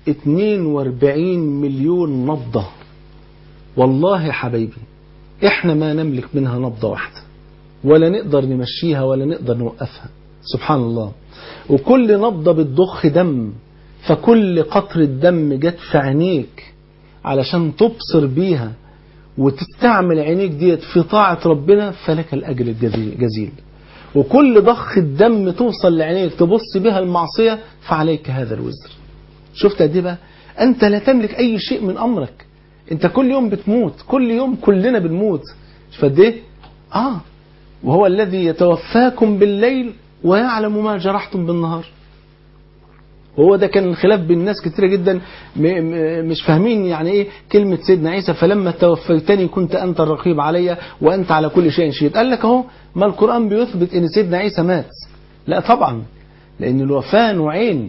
42 مليون نبضة والله يا حبايبي احنا ما نملك منها نبضة واحدة ولا نقدر نمشيها ولا نقدر نوقفها سبحان الله وكل نبضة بتضخ دم فكل قطرة دم جت في عينيك علشان تبصر بيها وتستعمل عينيك ديت في طاعة ربنا فلك الأجر الجزيل وكل ضخ الدم توصل لعينيك تبص بها المعصية فعليك هذا الوزر شفت دي بقى أنت لا تملك أي شيء من أمرك أنت كل يوم بتموت كل يوم كلنا بنموت فقد ايه آه وهو الذي يتوفاكم بالليل ويعلم ما جرحتم بالنهار وهو ده كان الخلاف بين الناس كتيرة جدا مش فاهمين يعني ايه كلمة سيدنا عيسى فلما توفيتني كنت أنت الرقيب علي وأنت على كل شيء شهيد قال لك اهو ما القرآن بيثبت ان سيدنا عيسى مات لا طبعا لأن الوفاة نوعين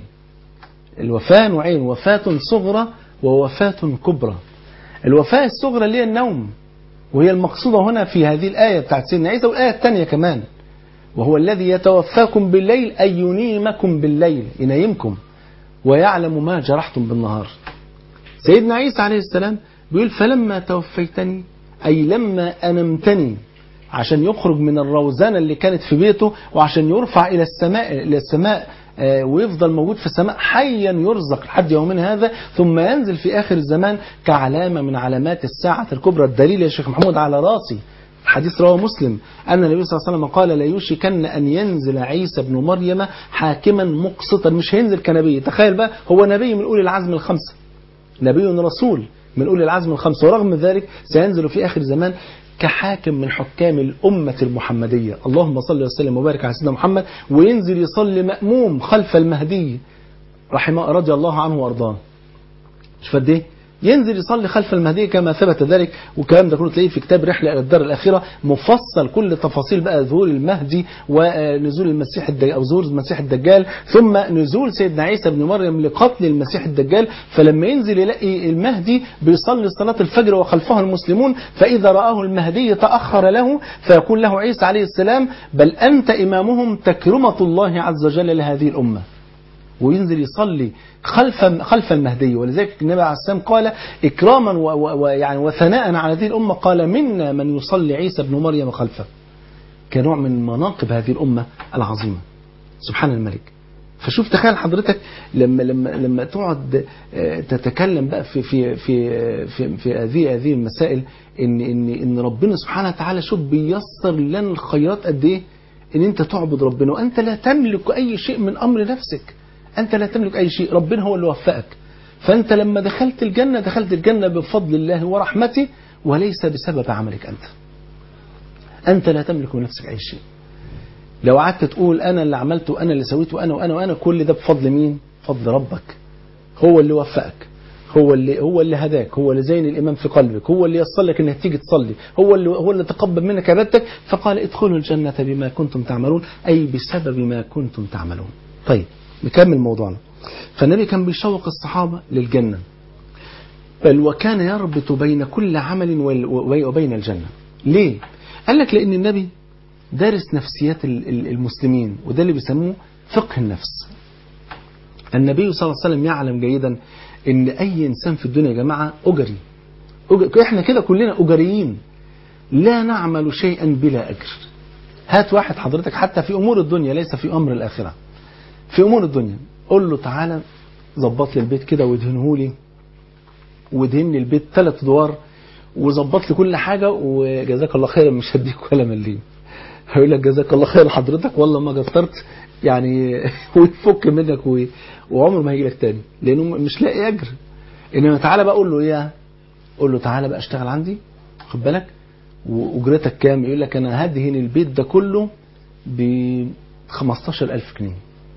الوفاة نوعين وفاة صغرى ووفاة كبرى الوفاة الصغرى اللي هي النوم وهي المقصودة هنا في هذه الآية بتاعت سيدنا عيسى والآية الثانية كمان وهو الذي يتوفاكم بالليل أي ينيمكم بالليل ينيمكم ويعلم ما جرحتم بالنهار سيدنا عيسى عليه السلام بيقول فلما توفيتني أي لما أنمتني عشان يخرج من الروزانة اللي كانت في بيته وعشان يرفع إلى السماء إلى السماء ويفضل موجود في السماء حيا يرزق لحد يومنا هذا ثم ينزل في آخر الزمان كعلامة من علامات الساعة الكبرى الدليل يا شيخ محمود على راسي الحديث رواه مسلم أن النبي صلى الله عليه وسلم قال لا يوشكن أن ينزل عيسى بن مريم حاكما مقسطا مش هينزل كنبي تخيل بقى هو نبي من أولي العزم الخمسة نبي رسول من أولي العزم الخمسة ورغم ذلك سينزل في آخر الزمان كحاكم من حكام الأمة المحمدية اللهم صل وسلم وبارك على سيدنا محمد وينزل يصلي مأموم خلف المهدي رحمه رضي الله عنه وارضاه مش فد ايه ينزل يصلي خلف المهدي كما ثبت ذلك والكلام ده كله تلاقيه في كتاب رحلة إلى الدار الأخيرة مفصل كل تفاصيل بقى ظهور المهدي ونزول المسيح الدجال أو ظهور المسيح الدجال ثم نزول سيدنا عيسى بن مريم لقتل المسيح الدجال فلما ينزل يلاقي المهدي بيصلي صلاة الفجر وخلفه المسلمون فإذا رآه المهدي تأخر له فيقول له عيسى عليه السلام بل أنت إمامهم تكرمة الله عز وجل لهذه الأمة وينزل يصلي خلف خلف المهدي ولذلك النبي عليه السلام قال إكراما ويعني وثناء على هذه الأمة قال منا من يصلي عيسى بن مريم خلفه كنوع من مناقب هذه الأمة العظيمة سبحان الملك فشوف تخيل حضرتك لما لما لما تقعد تتكلم بقى في في في في, في هذه هذه المسائل ان ان ان ربنا سبحانه وتعالى شوف بيسر لنا الخيرات قد ايه ان انت تعبد ربنا وانت لا تملك اي شيء من امر نفسك أنت لا تملك أي شيء ربنا هو اللي وفقك فأنت لما دخلت الجنة دخلت الجنة بفضل الله ورحمته وليس بسبب عملك أنت أنت لا تملك لنفسك أي شيء لو قعدت تقول أنا اللي عملت وأنا اللي سويت وأنا وأنا وأنا كل ده بفضل مين فضل ربك هو اللي وفقك هو اللي هو اللي هداك هو اللي زين الإمام في قلبك هو اللي يصل لك انك تيجي تصلي هو اللي هو اللي تقبل منك عبادتك فقال ادخلوا الجنة بما كنتم تعملون أي بسبب ما كنتم تعملون طيب نكمل موضوعنا فالنبي كان بيشوق الصحابة للجنة بل وكان يربط بين كل عمل وبين الجنة ليه؟ قال لك لأن النبي دارس نفسيات المسلمين وده اللي بيسموه فقه النفس النبي صلى الله عليه وسلم يعلم جيدا ان اي انسان في الدنيا يا جماعة اجري أجر. احنا كده كلنا اجريين لا نعمل شيئا بلا اجر هات واحد حضرتك حتى في امور الدنيا ليس في امر الاخره في امور الدنيا قول له تعالى ظبط لي البيت كده وادهنه لي وادهن لي البيت ثلاث ادوار وظبط لي كل حاجه وجزاك الله خيرا مش هديك ولا مليم هيقول لك جزاك الله خير حضرتك والله ما قصرت يعني ويفك منك و... وعمره ما هيجي لك تاني لانه مش لاقي اجر انما تعالى بقى قول له ايه قول له تعالى بقى اشتغل عندي خد بالك واجرتك كام يقول لك انا هدهن البيت ده كله ب 15000 جنيه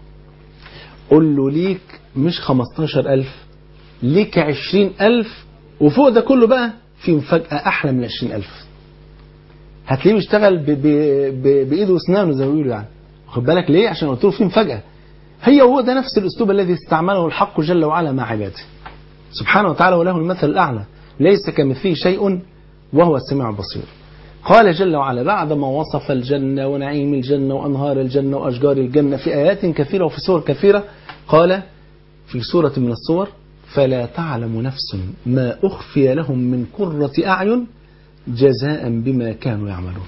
قول له ليك مش 15000 ليك 20000 وفوق ده كله بقى في مفاجأة أحلى من 20000 هتلاقيه بيشتغل ب... ب... ب... بإيده وأسنانه زي ما بيقولوا يعني واخد بالك ليه؟ عشان قلت له في مفاجأة هي هو ده نفس الأسلوب الذي استعمله الحق جل وعلا مع عباده سبحانه وتعالى وله المثل الأعلى ليس كمثله شيء وهو السميع البصير قال جل وعلا بعدما وصف الجنة ونعيم الجنة وأنهار الجنة وأشجار الجنة في آيات كثيرة وفي سور كثيرة قال في سورة من الصور فلا تعلم نفس ما أخفي لهم من قرة أعين جزاء بما كانوا يعملون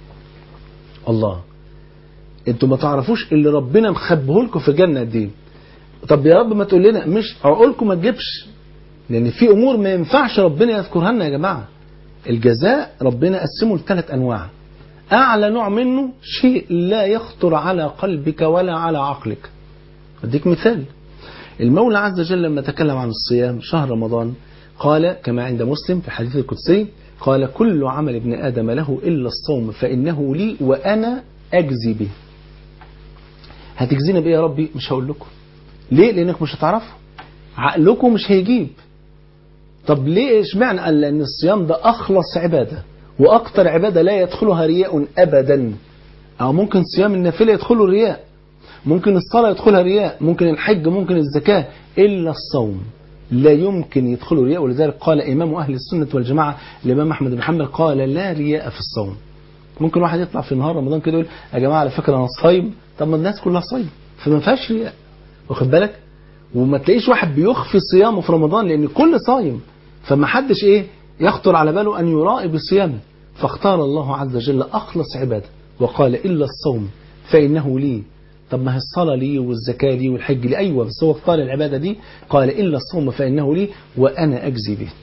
الله انتوا ما تعرفوش اللي ربنا مخبيه لكم في الجنة دي طب يا رب ما تقول لنا مش عقولكم ما تجيبش لان في امور ما ينفعش ربنا يذكرها لنا يا جماعه الجزاء ربنا قسمه لثلاث انواع اعلى نوع منه شيء لا يخطر على قلبك ولا على عقلك اديك مثال المولى عز وجل لما تكلم عن الصيام شهر رمضان قال كما عند مسلم في الحديث القدسي قال كل عمل ابن ادم له الا الصوم فانه لي وانا اجزي به هتجزينا بايه يا ربي مش هقول لكم ليه لانك مش هتعرفوا عقلكم مش هيجيب طب ليه اشمعنى قال لان الصيام ده اخلص عباده واكتر عباده لا يدخلها رياء ابدا او ممكن صيام النافله يدخله رياء ممكن الصلاه يدخلها رياء ممكن الحج ممكن الزكاه الا الصوم لا يمكن يدخله رياء ولذلك قال امام اهل السنه والجماعه الامام احمد بن حنبل قال لا رياء في الصوم ممكن واحد يطلع في نهار رمضان كده يقول يا جماعه على فكره انا صايم طب ما الناس كلها صايم فما فيهاش رياء واخد بالك وما تلاقيش واحد بيخفي صيامه في رمضان لان الكل صايم فما حدش ايه يخطر على باله ان يرائي بصيامه فاختار الله عز وجل اخلص عباده وقال الا الصوم فانه لي طب ما هي الصلاة لي والزكاة لي والحج لي أيوة بس هو اختار العبادة دي قال إلا الصوم فإنه لي وأنا أجزي به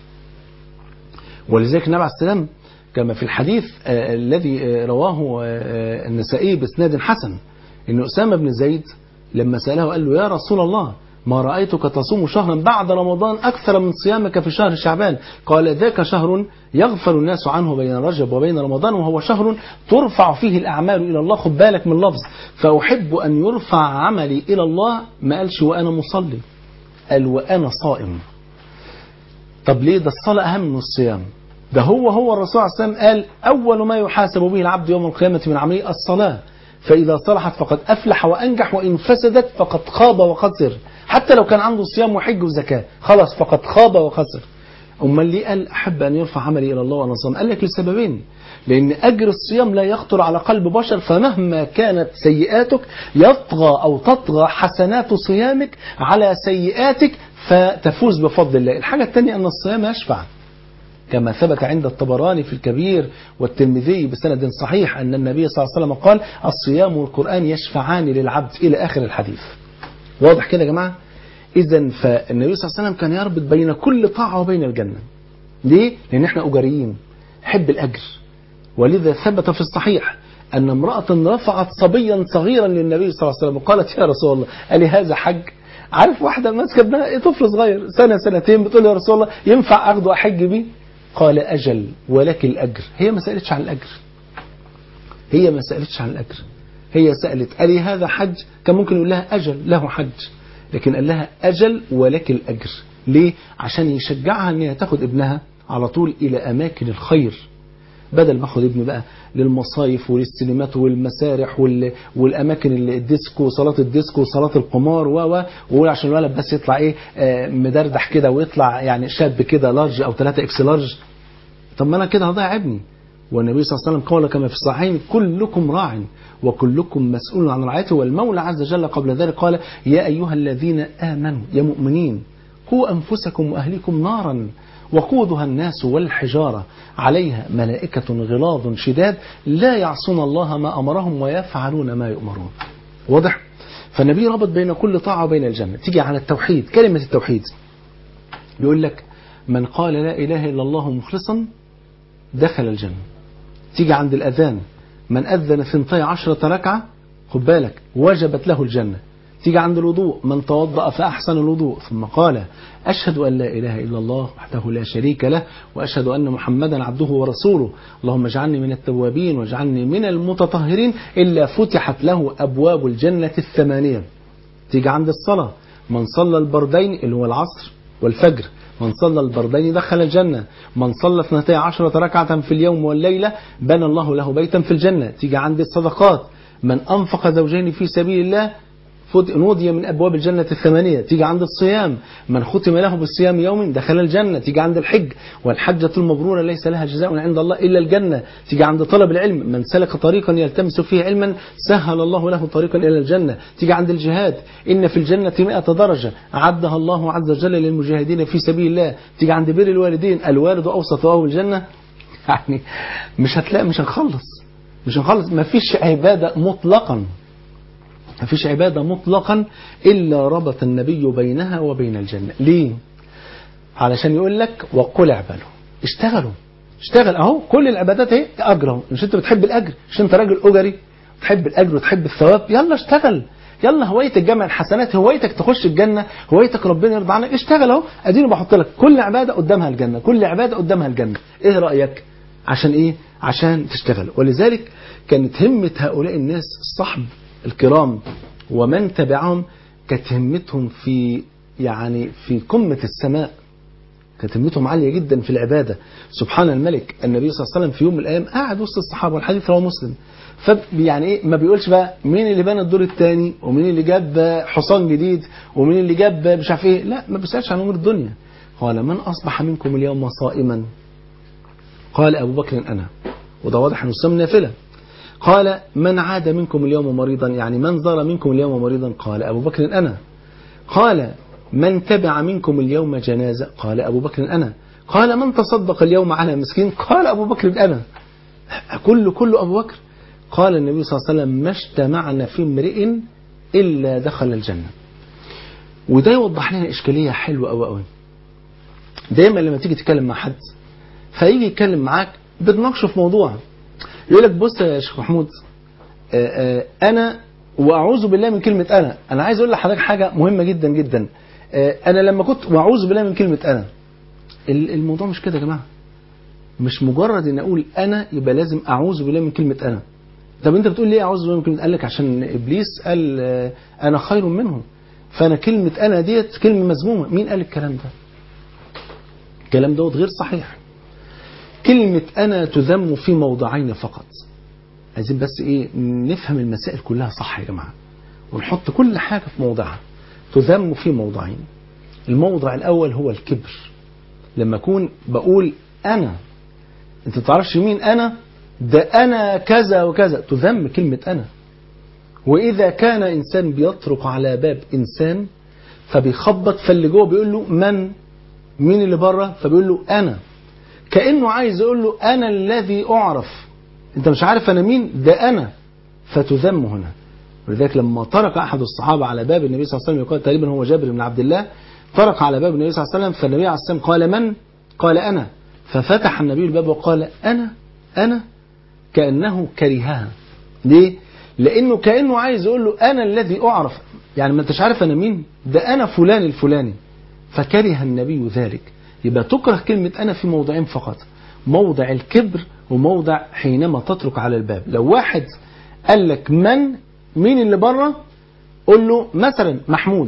ولذلك النبي عليه السلام كما في الحديث آه الذي آه رواه آه النسائي باسناد حسن ان اسامه بن زيد لما ساله قال له يا رسول الله ما رايتك تصوم شهرا بعد رمضان اكثر من صيامك في شهر شعبان قال ذاك شهر يغفل الناس عنه بين رجب وبين رمضان وهو شهر ترفع فيه الاعمال الى الله خد بالك من اللفظ فاحب ان يرفع عملي الى الله ما قالش وانا مصلي قال وانا صائم طب ليه ده الصلاه اهم من الصيام ده هو هو الرسول عليه السلام قال أول ما يحاسب به العبد يوم القيامة من عمله الصلاة فإذا صلحت فقد أفلح وأنجح وإن فسدت فقد خاب وخسر حتى لو كان عنده صيام وحج وزكاة خلاص فقد خاب وخسر أمال ليه قال أحب أن يرفع عملي إلى الله وأنا صام قال لك لسببين لأن أجر الصيام لا يخطر على قلب بشر فمهما كانت سيئاتك يطغى أو تطغى حسنات صيامك على سيئاتك فتفوز بفضل الله الحاجة الثانية أن الصيام يشفع كما ثبت عند الطبراني في الكبير والترمذي بسند صحيح أن النبي صلى الله عليه وسلم قال الصيام والقرآن يشفعان للعبد إلى آخر الحديث واضح كده يا جماعة إذا فالنبي صلى الله عليه وسلم كان يربط بين كل طاعة وبين الجنة ليه؟ لأن احنا أجريين حب الأجر ولذا ثبت في الصحيح أن امرأة رفعت صبيا صغيرا للنبي صلى الله عليه وسلم وقالت يا رسول الله ألي هذا حج عارف واحدة ماسكة ابنها طفل صغير سنة سنتين بتقول يا رسول الله ينفع أخده أحج بيه قال أجل ولك الأجر هي ما سألتش عن الأجر هي ما سألتش عن الأجر هي سألت ألي هذا حج كان ممكن يقول لها أجل له حج لكن قال لها أجل ولك الأجر ليه عشان يشجعها أن هي تاخد ابنها على طول إلى أماكن الخير بدل ما اخد ابني بقى للمصايف وللسينمات والمسارح وال... والاماكن الديسكو وصالات الديسكو وصالات القمار و و واقول عشان الولد بس يطلع ايه آه مدردح كده ويطلع يعني شاب كده لارج او 3 اكس لارج طب ما انا كده هضيع ابني والنبي صلى الله عليه وسلم قال كما في الصحيحين كلكم راع وكلكم مسؤول عن رعايته والمولى عز وجل قبل ذلك قال يا ايها الذين امنوا يا مؤمنين قوا انفسكم واهليكم نارا وقودها الناس والحجارة عليها ملائكة غلاظ شداد لا يعصون الله ما أمرهم ويفعلون ما يؤمرون واضح؟ فالنبي ربط بين كل طاعة وبين الجنة تيجي على التوحيد كلمة التوحيد يقول لك من قال لا إله إلا الله مخلصا دخل الجنة تيجي عند الأذان من أذن ثنتي عشرة ركعة خد بالك وجبت له الجنة تيجي عند الوضوء من توضأ فأحسن الوضوء ثم قال أشهد أن لا إله إلا الله وحده لا شريك له وأشهد أن محمدا عبده ورسوله اللهم اجعلني من التوابين واجعلني من المتطهرين إلا فتحت له أبواب الجنة الثمانية تيجي عند الصلاة من صلى البردين اللي هو العصر والفجر من صلى البردين دخل الجنة من صلى اثنتي عشرة ركعة في اليوم والليلة بنى الله له بيتا في الجنة تيجي عند الصدقات من أنفق زوجين في سبيل الله نودي من أبواب الجنة الثمانية تيجي عند الصيام من ختم له بالصيام يوم دخل الجنة تيجي عند الحج والحجة المبرورة ليس لها جزاء عند الله إلا الجنة تيجي عند طلب العلم من سلك طريقا يلتمس فيه علما سهل الله له طريقا إلى الجنة تيجي عند الجهاد إن في الجنة مئة درجة أعدها الله عز وجل للمجاهدين في سبيل الله تيجي عند بر الوالدين الوالد أوسط أهو الجنة يعني مش هتلاقي مش هنخلص مش هنخلص مفيش عبادة مطلقا مفيش عبادة مطلقا إلا ربط النبي بينها وبين الجنة ليه؟ علشان يقول لك وقل اعملوا اشتغلوا اشتغل اهو كل العبادات اهي اجر اهو مش انت بتحب الاجر مش انت راجل اجري تحب الاجر وتحب الثواب يلا اشتغل يلا هوايتك جمع الحسنات هوايتك تخش الجنة هوايتك ربنا يرضى عنك اشتغل اهو اديني بحط لك كل عبادة قدامها الجنة كل عبادة قدامها الجنة ايه رأيك عشان ايه عشان تشتغل ولذلك كانت همة هؤلاء الناس الصحب الكرام ومن تبعهم كانت همتهم في يعني في قمة السماء كانت همتهم عالية جدا في العبادة سبحان الملك النبي صلى الله عليه وسلم في يوم من الأيام قاعد وسط الصحابة والحديث رواه مسلم فيعني ايه ما بيقولش بقى مين اللي بنى الدور الثاني ومين اللي جاب حصان جديد ومين اللي جاب مش عارف ايه لا ما بيسالش عن امور الدنيا قال من اصبح منكم اليوم صائما قال ابو بكر انا وده واضح انه صيام نافله قال من عاد منكم اليوم مريضا يعني من زار منكم اليوم مريضا قال ابو بكر انا قال من تبع منكم اليوم جنازه قال ابو بكر انا قال من تصدق اليوم على مسكين قال ابو بكر انا كل كل ابو بكر قال النبي صلى الله عليه وسلم ما اجتمعنا في امرئ إلا دخل الجنة وده يوضح لنا إشكالية حلوة أوي أوي دايما لما تيجي تتكلم مع حد فيجي يتكلم معاك بتناقشه في موضوع يقول لك بص يا شيخ محمود آآ آآ أنا وأعوذ بالله من كلمة أنا أنا عايز أقول لحضرتك حاجة مهمة جدا جدا أنا لما كنت وأعوذ بالله من كلمة أنا الموضوع مش كده يا جماعة مش مجرد ان اقول انا يبقى لازم اعوذ بالله من كلمه انا طب انت بتقول ليه اعوذ بالله من كلمه قال لك عشان ابليس قال انا خير منه فانا كلمه انا ديت كلمه مذمومه مين قال الكلام ده الكلام دوت غير صحيح كلمه انا تذم في موضعين فقط عايزين بس ايه نفهم المسائل كلها صح يا جماعه ونحط كل حاجه في موضعها تذم في موضعين الموضع الاول هو الكبر لما اكون بقول انا انت تعرفش مين انا ده أنا كذا وكذا تذم كلمة أنا وإذا كان إنسان بيطرق على باب إنسان فبيخبط فاللي جوه بيقول له من مين اللي بره فبيقول له أنا كأنه عايز يقول له أنا الذي أعرف أنت مش عارف أنا مين ده أنا فتذم هنا ولذلك لما طرق أحد الصحابة على باب النبي صلى الله عليه وسلم يقول تقريبا هو جابر بن عبد الله طرق على باب النبي صلى الله عليه وسلم فالنبي عليه الصلاة والسلام قال من قال أنا ففتح النبي الباب وقال أنا أنا كأنه كرهها ليه؟ لأنه كأنه عايز يقول له أنا الذي أعرف يعني ما أنتش عارف أنا مين ده أنا فلان الفلاني فكره النبي ذلك يبقى تكره كلمة أنا في موضعين فقط موضع الكبر وموضع حينما تترك على الباب لو واحد قال لك من مين اللي بره قول له مثلا محمود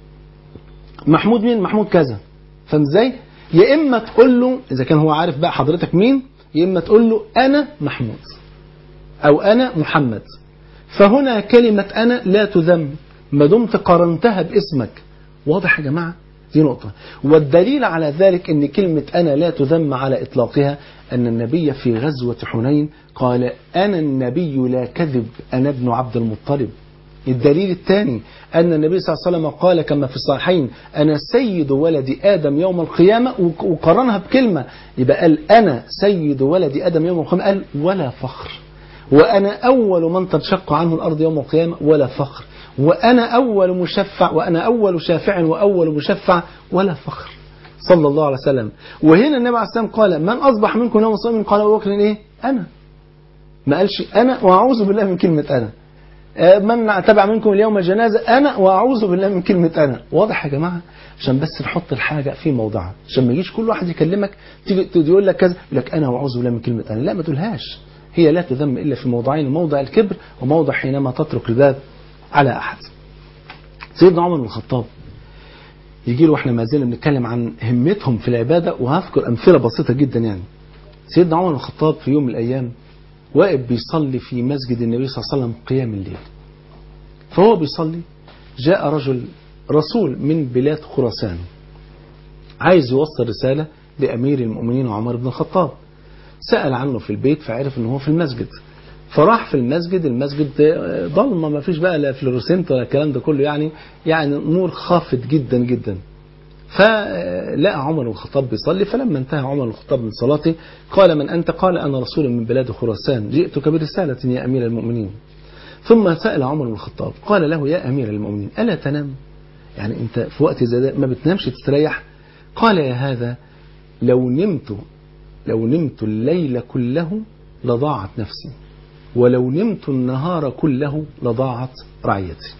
محمود مين محمود كذا فاهم ازاي يا اما تقول له اذا كان هو عارف بقى حضرتك مين يا اما تقول له انا محمود او انا محمد فهنا كلمة انا لا تذم ما دمت قارنتها باسمك واضح يا جماعة دي نقطة والدليل على ذلك ان كلمة انا لا تذم على اطلاقها ان النبي في غزوة حنين قال انا النبي لا كذب انا ابن عبد المطلب الدليل الثاني أن النبي صلى الله عليه وسلم قال كما في الصحيحين أنا سيد ولد آدم يوم القيامة وقرنها بكلمة يبقى قال أنا سيد ولد آدم يوم القيامة قال ولا فخر وأنا أول من تنشق عنه الأرض يوم القيامة ولا فخر وأنا أول مشفع وأنا أول شافع وأول مشفع ولا فخر صلى الله عليه وسلم وهنا النبي عليه السلام قال من أصبح منكم يوم صائم قال أبو بكر إيه أنا ما قالش أنا وأعوذ بالله من كلمة أنا من تبع منكم اليوم جنازة أنا وأعوذ بالله من كلمة أنا واضح يا جماعة عشان بس نحط الحاجة في موضعها عشان ما يجيش كل واحد يكلمك تيجي يقول لك كذا يقول لك أنا وأعوذ بالله من كلمة أنا لا ما تقولهاش هي لا تذم إلا في موضعين موضع الكبر وموضع حينما تترك الباب على أحد سيدنا عمر بن الخطاب يجي له واحنا ما زلنا بنتكلم عن همتهم في العبادة وهذكر أمثلة بسيطة جدا يعني سيدنا عمر بن الخطاب في يوم من الأيام واقف بيصلي في مسجد النبي صلى الله عليه وسلم قيام الليل فهو بيصلي جاء رجل رسول من بلاد خراسان عايز يوصل رسالة لأمير المؤمنين عمر بن الخطاب سأل عنه في البيت فعرف ان هو في المسجد فراح في المسجد المسجد ضلمه ما فيش بقى لا فلورسنت ولا الكلام ده كله يعني يعني نور خافت جدا جدا فلقى عمر بن الخطاب بيصلي فلما انتهى عمر بن الخطاب من صلاته قال من انت قال انا رسول من بلاد خراسان جئتك برساله يا امير المؤمنين ثم سال عمر بن الخطاب قال له يا امير المؤمنين الا تنام يعني انت في وقت زي ده ما بتنامش تستريح قال يا هذا لو نمت لو نمت الليل كله لضاعت نفسي ولو نمت النهار كله لضاعت رعيتي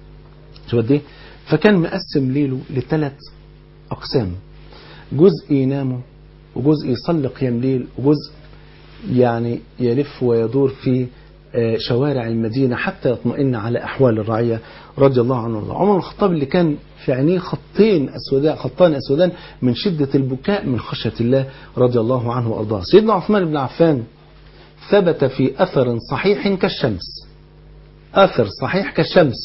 شو قد ايه فكان مقسم ليله لثلاث أقسام جزء ينام وجزء يصلي قيام ليل وجزء يعني يلف ويدور في شوارع المدينة حتى يطمئن على أحوال الرعية رضي الله عنه وارضاه عمر الخطاب اللي كان في عينيه خطين أسودان خطان أسودان من شدة البكاء من خشية الله رضي الله عنه وأرضاه سيدنا عثمان بن عفان ثبت في أثر صحيح كالشمس أثر صحيح كالشمس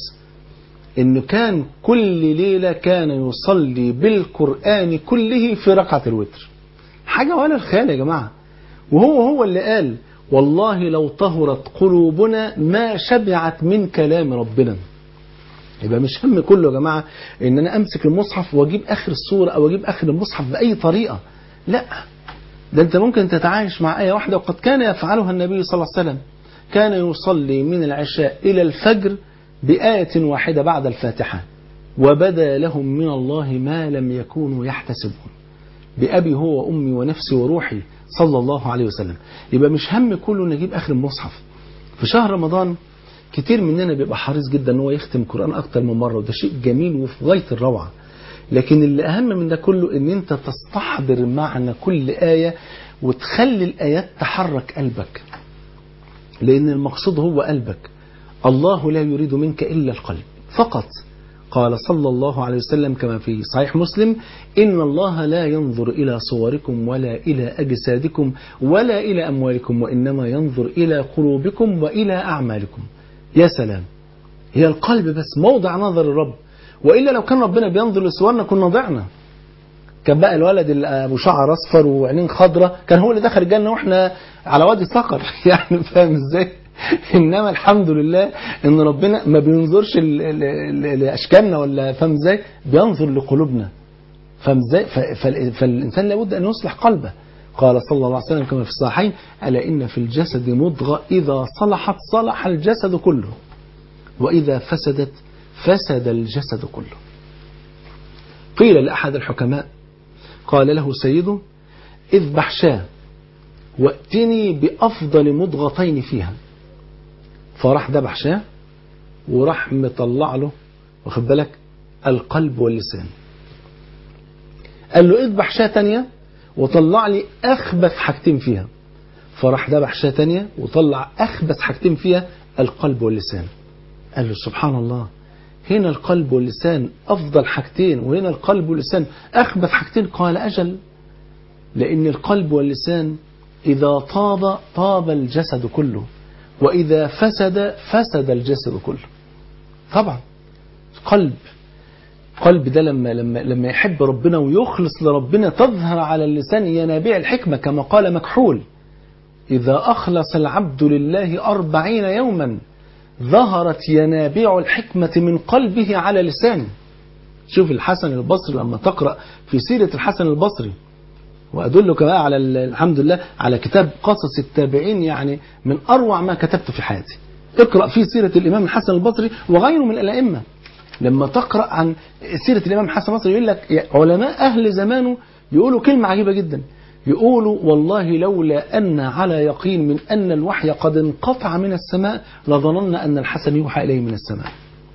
إنه كان كل ليلة كان يصلي بالقرآن كله في ركعة الوتر حاجة ولا الخيال يا جماعة وهو هو اللي قال والله لو طهرت قلوبنا ما شبعت من كلام ربنا يبقى مش هم كله يا جماعة ان انا امسك المصحف واجيب اخر السورة او اجيب اخر المصحف باي طريقة لا ده انت ممكن تتعايش مع آية واحدة وقد كان يفعلها النبي صلى الله عليه وسلم كان يصلي من العشاء إلى الفجر بآية واحدة بعد الفاتحة وبدا لهم من الله ما لم يكونوا يحتسبون بأبي هو وأمي ونفسي وروحي صلى الله عليه وسلم يبقى مش هم كله نجيب آخر المصحف في شهر رمضان كتير مننا بيبقى حريص جدا ان هو يختم قرآن أكتر من مرة وده شيء جميل وفي غاية الروعة لكن اللي أهم من ده كله ان انت تستحضر معنى كل آية وتخلي الآيات تحرك قلبك لأن المقصود هو قلبك الله لا يريد منك إلا القلب فقط قال صلى الله عليه وسلم كما في صحيح مسلم إن الله لا ينظر إلى صوركم ولا إلى أجسادكم ولا إلى أموالكم وإنما ينظر إلى قلوبكم وإلى أعمالكم يا سلام هي القلب بس موضع نظر الرب وإلا لو كان ربنا بينظر لصورنا كنا ضعنا كان بقى الولد اللي ابو شعر اصفر وعينين خضراء كان هو اللي دخل الجنه واحنا على وادي صقر يعني فاهم ازاي انما الحمد لله ان ربنا ما بينظرش لاشكالنا ولا فاهم ازاي بينظر لقلوبنا فاهم ازاي فالانسان لابد ان يصلح قلبه قال صلى الله عليه وسلم كما في الصحيحين الا ان في الجسد مضغه اذا صلحت صلح الجسد كله واذا فسدت فسد الجسد كله قيل لاحد الحكماء قال له سيده اذبح شاه واتني بافضل مضغتين فيها فراح ذبح شاه وراح مطلع له واخد بالك القلب واللسان قال له اذبح شاه تانية وطلع لي اخبث حاجتين فيها فراح ذبح شاه تانية وطلع اخبث حاجتين فيها القلب واللسان قال له سبحان الله هنا القلب واللسان افضل حاجتين وهنا القلب واللسان اخبث حاجتين قال اجل لان القلب واللسان اذا طاب طاب الجسد كله وإذا فسد فسد الجسد كله طبعا قلب قلب ده لما لما لما يحب ربنا ويخلص لربنا تظهر على اللسان ينابيع الحكمة كما قال مكحول إذا أخلص العبد لله أربعين يوما ظهرت ينابيع الحكمة من قلبه على لسانه شوف الحسن البصري لما تقرأ في سيرة الحسن البصري وأدلك بقى على الحمد لله على كتاب قصص التابعين يعني من أروع ما كتبت في حياتي اقرأ فيه سيرة الإمام الحسن البصري وغيره من الأئمة لما تقرأ عن سيرة الإمام الحسن البصري يقول لك علماء أهل زمانه يقولوا كلمة عجيبة جدا يقولوا والله لولا أن على يقين من أن الوحي قد انقطع من السماء لظننا أن الحسن يوحى إليه من السماء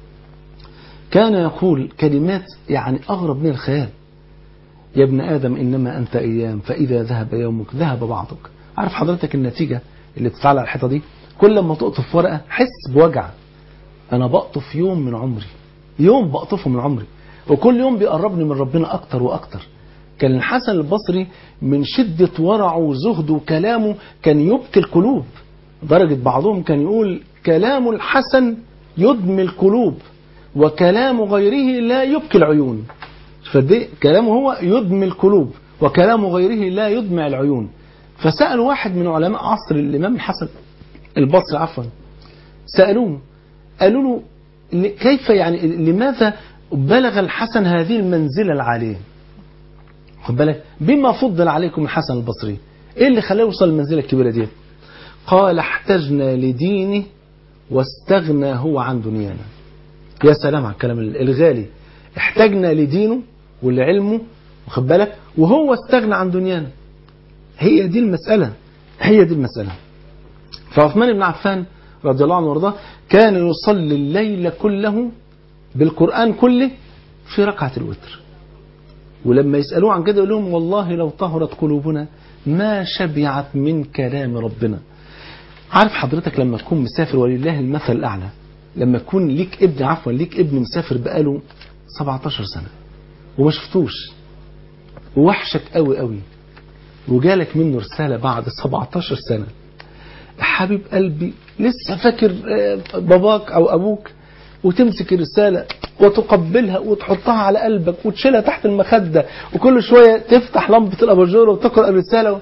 كان يقول كلمات يعني أغرب من الخيال يا ابن آدم إنما أنت أيام فإذا ذهب يومك ذهب بعضك عارف حضرتك النتيجة اللي بتتعلق على الحيطة دي كل ما تقطف ورقة حس بوجع أنا بقطف يوم من عمري يوم بقطفه من عمري وكل يوم بيقربني من ربنا أكتر وأكتر كان الحسن البصري من شدة ورعه وزهده وكلامه كان يبكي القلوب درجة بعضهم كان يقول كلام الحسن يدمي القلوب وكلام غيره لا يبكي العيون فدي كلامه هو يدمي القلوب وكلام غيره لا يدمع العيون فسأل واحد من علماء عصر الإمام الحسن البصري عفوا سألوه قالوا له ل- كيف يعني لماذا بلغ الحسن هذه المنزلة العالية خد بالك بما فضل عليكم الحسن البصري ايه اللي خلاه يوصل للمنزلة الكبيرة دي قال احتجنا لدينه واستغنى هو عن دنيانا يا سلام على الكلام الغالي احتجنا لدينه ولعلمه واخد بالك وهو استغنى عن دنيانا هي دي المسألة هي دي المسألة فعثمان بن عفان رضي الله عنه وارضاه كان يصلي الليل كله بالقرآن كله في ركعة الوتر ولما يسألوه عن كده يقول لهم والله لو طهرت قلوبنا ما شبعت من كلام ربنا عارف حضرتك لما تكون مسافر ولله المثل الأعلى لما يكون ليك ابن عفوا ليك ابن مسافر بقاله 17 سنة وما شفتوش ووحشك قوي قوي وجالك منه رسالة بعد 17 سنة حبيب قلبي لسه فاكر آه، باباك أو أبوك وتمسك الرسالة وتقبلها وتحطها على قلبك وتشيلها تحت المخدة وكل شوية تفتح لمبة الأباجورة وتقرأ الرسالة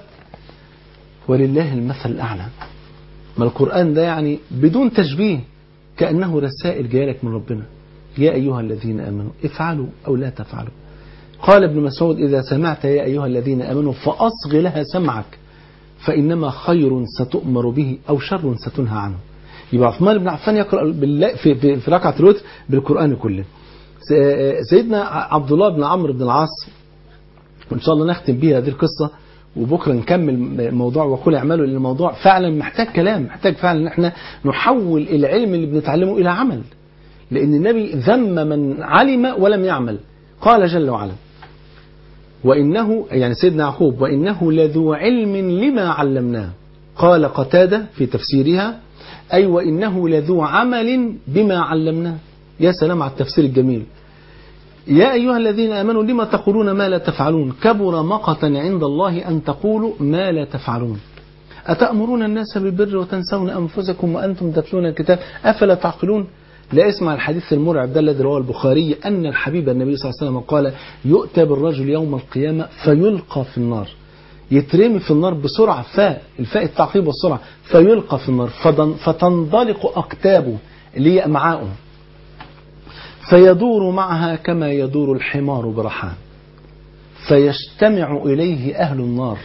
ولله المثل الأعلى ما القرآن ده يعني بدون تشبيه كأنه رسائل جاية لك من ربنا يا أيها الذين آمنوا افعلوا أو لا تفعلوا قال ابن مسعود إذا سمعت يا أيها الذين آمنوا فأصغ لها سمعك فإنما خير ستؤمر به أو شر ستنهى عنه يبقى عثمان بن عفان يقرأ بالله في, في, في ركعة الوتر بالقرآن كله س- سيدنا عبد الله بن عمرو بن العاص وإن شاء الله نختم بها هذه القصة وبكرة نكمل موضوع وقول اعملوا لأن الموضوع فعلا محتاج كلام محتاج فعلا ان احنا نحول العلم اللي بنتعلمه إلى عمل لأن النبي ذم من علم ولم يعمل قال جل وعلا وإنه يعني سيدنا يعقوب وإنه لذو علم لما علمناه قال قتادة في تفسيرها أي وإنه لذو عمل بما علمناه يا سلام على التفسير الجميل يا أيها الذين آمنوا لما تقولون ما لا تفعلون كبر مقتا عند الله أن تقولوا ما لا تفعلون أتأمرون الناس بالبر وتنسون أنفسكم وأنتم تتلون الكتاب أفلا تعقلون لا اسمع الحديث المرعب ده الذي رواه البخاري أن الحبيب النبي صلى الله عليه وسلم قال يؤتى بالرجل يوم القيامة فيلقى في النار يترمي في النار بسرعة فاء الفاء التعقيب والسرعة فيلقى في النار فدن- فتنضلق أكتابه اللي هي أمعاؤه فيدور معها كما يدور الحمار برحاه فيجتمع إليه أهل النار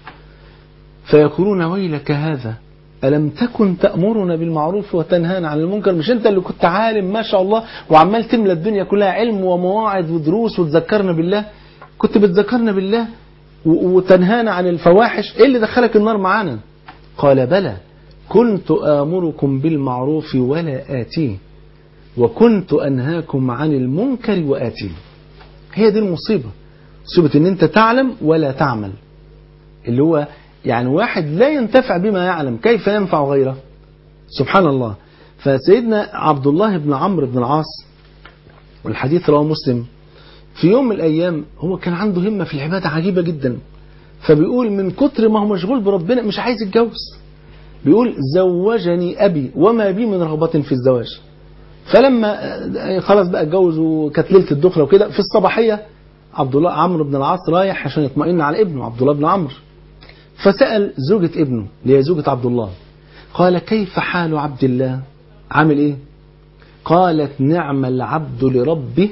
فيقولون ويلك هذا ألم تكن تأمرنا بالمعروف وتنهانا عن المنكر مش أنت اللي كنت عالم ما شاء الله وعمال تملى الدنيا كلها علم ومواعظ ودروس وتذكرنا بالله كنت بتذكرنا بالله و- وتنهانا عن الفواحش إيه اللي دخلك النار معانا قال بلى كنت آمركم بالمعروف ولا آتيه وكنت أنهاكم عن المنكر وآتيه هي دي المصيبة مصيبة ان انت تعلم ولا تعمل اللي هو يعني واحد لا ينتفع بما يعلم كيف ينفع غيره سبحان الله فسيدنا عبد الله بن عمرو بن العاص والحديث رواه مسلم في يوم من الأيام هو كان عنده همة في العبادة عجيبة جدا فبيقول من كتر ما هو مشغول بربنا مش عايز يتجوز بيقول زوجني أبي وما بي من رغبة في الزواج فلما آه، خلاص بقى اتجوز وكانت ليله الدخله وكده في الصباحيه عبد الله عمرو بن العاص رايح عشان يطمئن على ابنه عبد الله بن عمرو فسال زوجة ابنه اللي هي زوجة عبد الله قال كيف حال عبد الله عامل ايه قالت نعم العبد لربه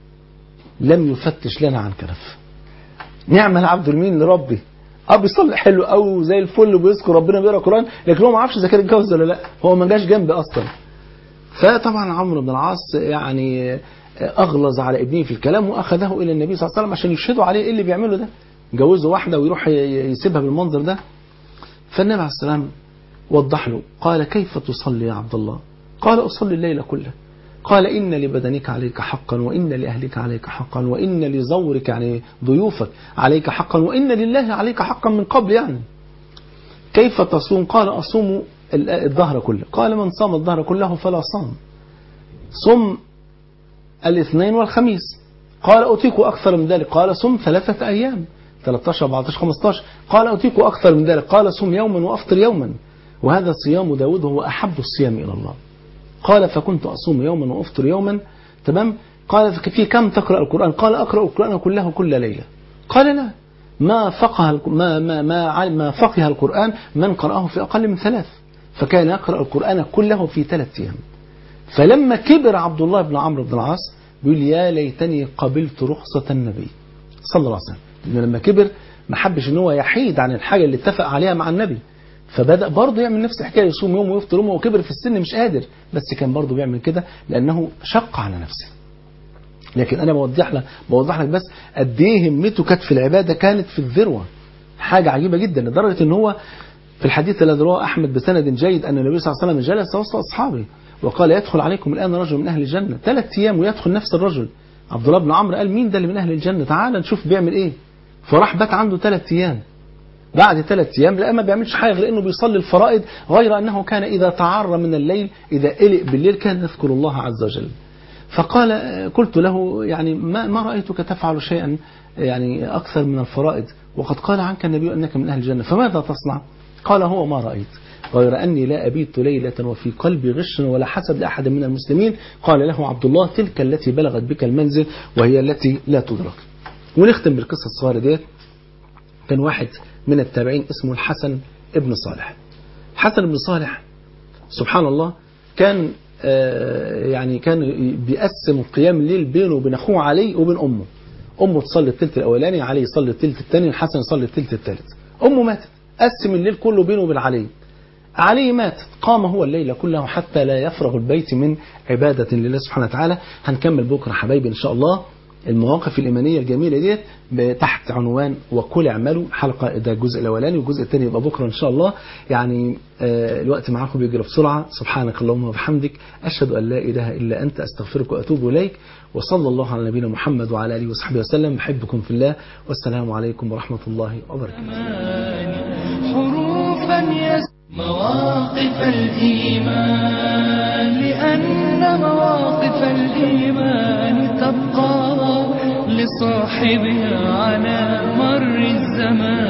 لم يفتش لنا عن كنف نعم العبد لمين لربه اه بيصلي حلو قوي زي الفل وبيذكر ربنا بيقرا قران لكن هو ما عرفش اذا كان اتجوز ولا لا هو ما جاش جنبي اصلا فطبعا عمرو بن العاص يعني اغلظ على ابنه في الكلام واخذه الى النبي صلى الله عليه وسلم عشان يشهدوا عليه ايه اللي بيعمله ده جوزه واحده ويروح ي- يسيبها بالمنظر ده فالنبي عليه السلام وضح له قال كيف تصلي يا عبد الله قال اصلي الليل كله قال إن لبدنك عليك حقا وإن لأهلك عليك حقا وإن لزورك يعني ضيوفك عليك حقا وإن لله عليك حقا من قبل يعني كيف تصوم قال أصوم ال- الظهر كله قال من صام الظهر كله فلا صام صم الاثنين والخميس قال أتيك أكثر من ذلك قال صم ثلاثة أيام 13 14 15 قال أتيك أكثر من ذلك قال صم يوما وأفطر يوما وهذا صيام داود هو أحب الصيام إلى الله قال فكنت أصوم يوما وأفطر يوما تمام قال في كم تقرأ القرآن قال أقرأ القرآن كله كل ليلة قال لا ما فقه ما ما ما, ما فقه القرآن من قرأه في أقل من ثلاث فكان يقرأ القرآن كله في ثلاث أيام فلما كبر عبد الله بن عمرو بن العاص بيقول يا ليتني قبلت رخصة النبي صلى الله عليه وسلم لأنه لما كبر ما حبش ان هو يحيد عن الحاجة اللي اتفق عليها مع النبي فبدأ برضه يعمل نفس الحكاية يصوم يوم ويفطر يوم وكبر في السن مش قادر بس كان برضه بيعمل كده لأنه شق على نفسه لكن أنا بوضح لك بوضح لك بس قد إيه همته كانت في العبادة كانت في الذروة حاجة عجيبة جدا لدرجة إن هو في الحديث الذي رواه أحمد بسند جيد أن النبي صلى الله عليه وسلم جلس وسط أصحابه وقال يدخل عليكم الآن رجل من أهل الجنة ثلاث أيام ويدخل نفس الرجل عبد الله بن عمرو قال مين ده اللي من أهل الجنة تعال نشوف بيعمل إيه فراح بات عنده ثلاث أيام بعد ثلاث أيام لقى ما بيعملش حاجة غير إنه بيصلي الفرائض غير أنه كان إذا تعر من الليل إذا قلق بالليل كان يذكر الله عز وجل فقال قلت له يعني ما, ما رأيتك تفعل شيئا يعني أكثر من الفرائض وقد قال عنك النبي أنك من أهل الجنة فماذا تصنع قال هو ما رأيت غير أني لا أبيت ليلة وفي قلبي غش ولا حسد لأحد من المسلمين قال له عبد الله تلك التي بلغت بك المنزل وهي التي لا تدرك ونختم بالقصة الصغيرة ديت كان واحد من التابعين اسمه الحسن ابن صالح حسن بن صالح سبحان الله كان يعني كان بيقسم قيام الليل بينه وبين اخوه علي وبين امه امه تصلي الثلث الاولاني علي يصلي الثلث الثاني الحسن يصلي الثلث الثالث امه ماتت قسم الليل كله بينه وبين علي علي مات قام هو الليل كله حتى لا يفرغ البيت من عبادة لله سبحانه وتعالى هنكمل بكرة حبايبي إن شاء الله المواقف الإيمانية الجميلة ديت تحت عنوان وكل اعملوا حلقة ده الجزء الأولاني والجزء الثاني يبقى بكرة إن شاء الله يعني آه الوقت معاكم بيجري بسرعة سبحانك اللهم وبحمدك أشهد أن لا إله إلا أنت أستغفرك وأتوب إليك وصلى الله على نبينا محمد وعلى آله وصحبه وسلم أحبكم في الله والسلام عليكم ورحمة الله وبركاته حروفا يس مواقف الإيمان لأن مواقف الإيمان تبقى لصاحبها على مر الزمان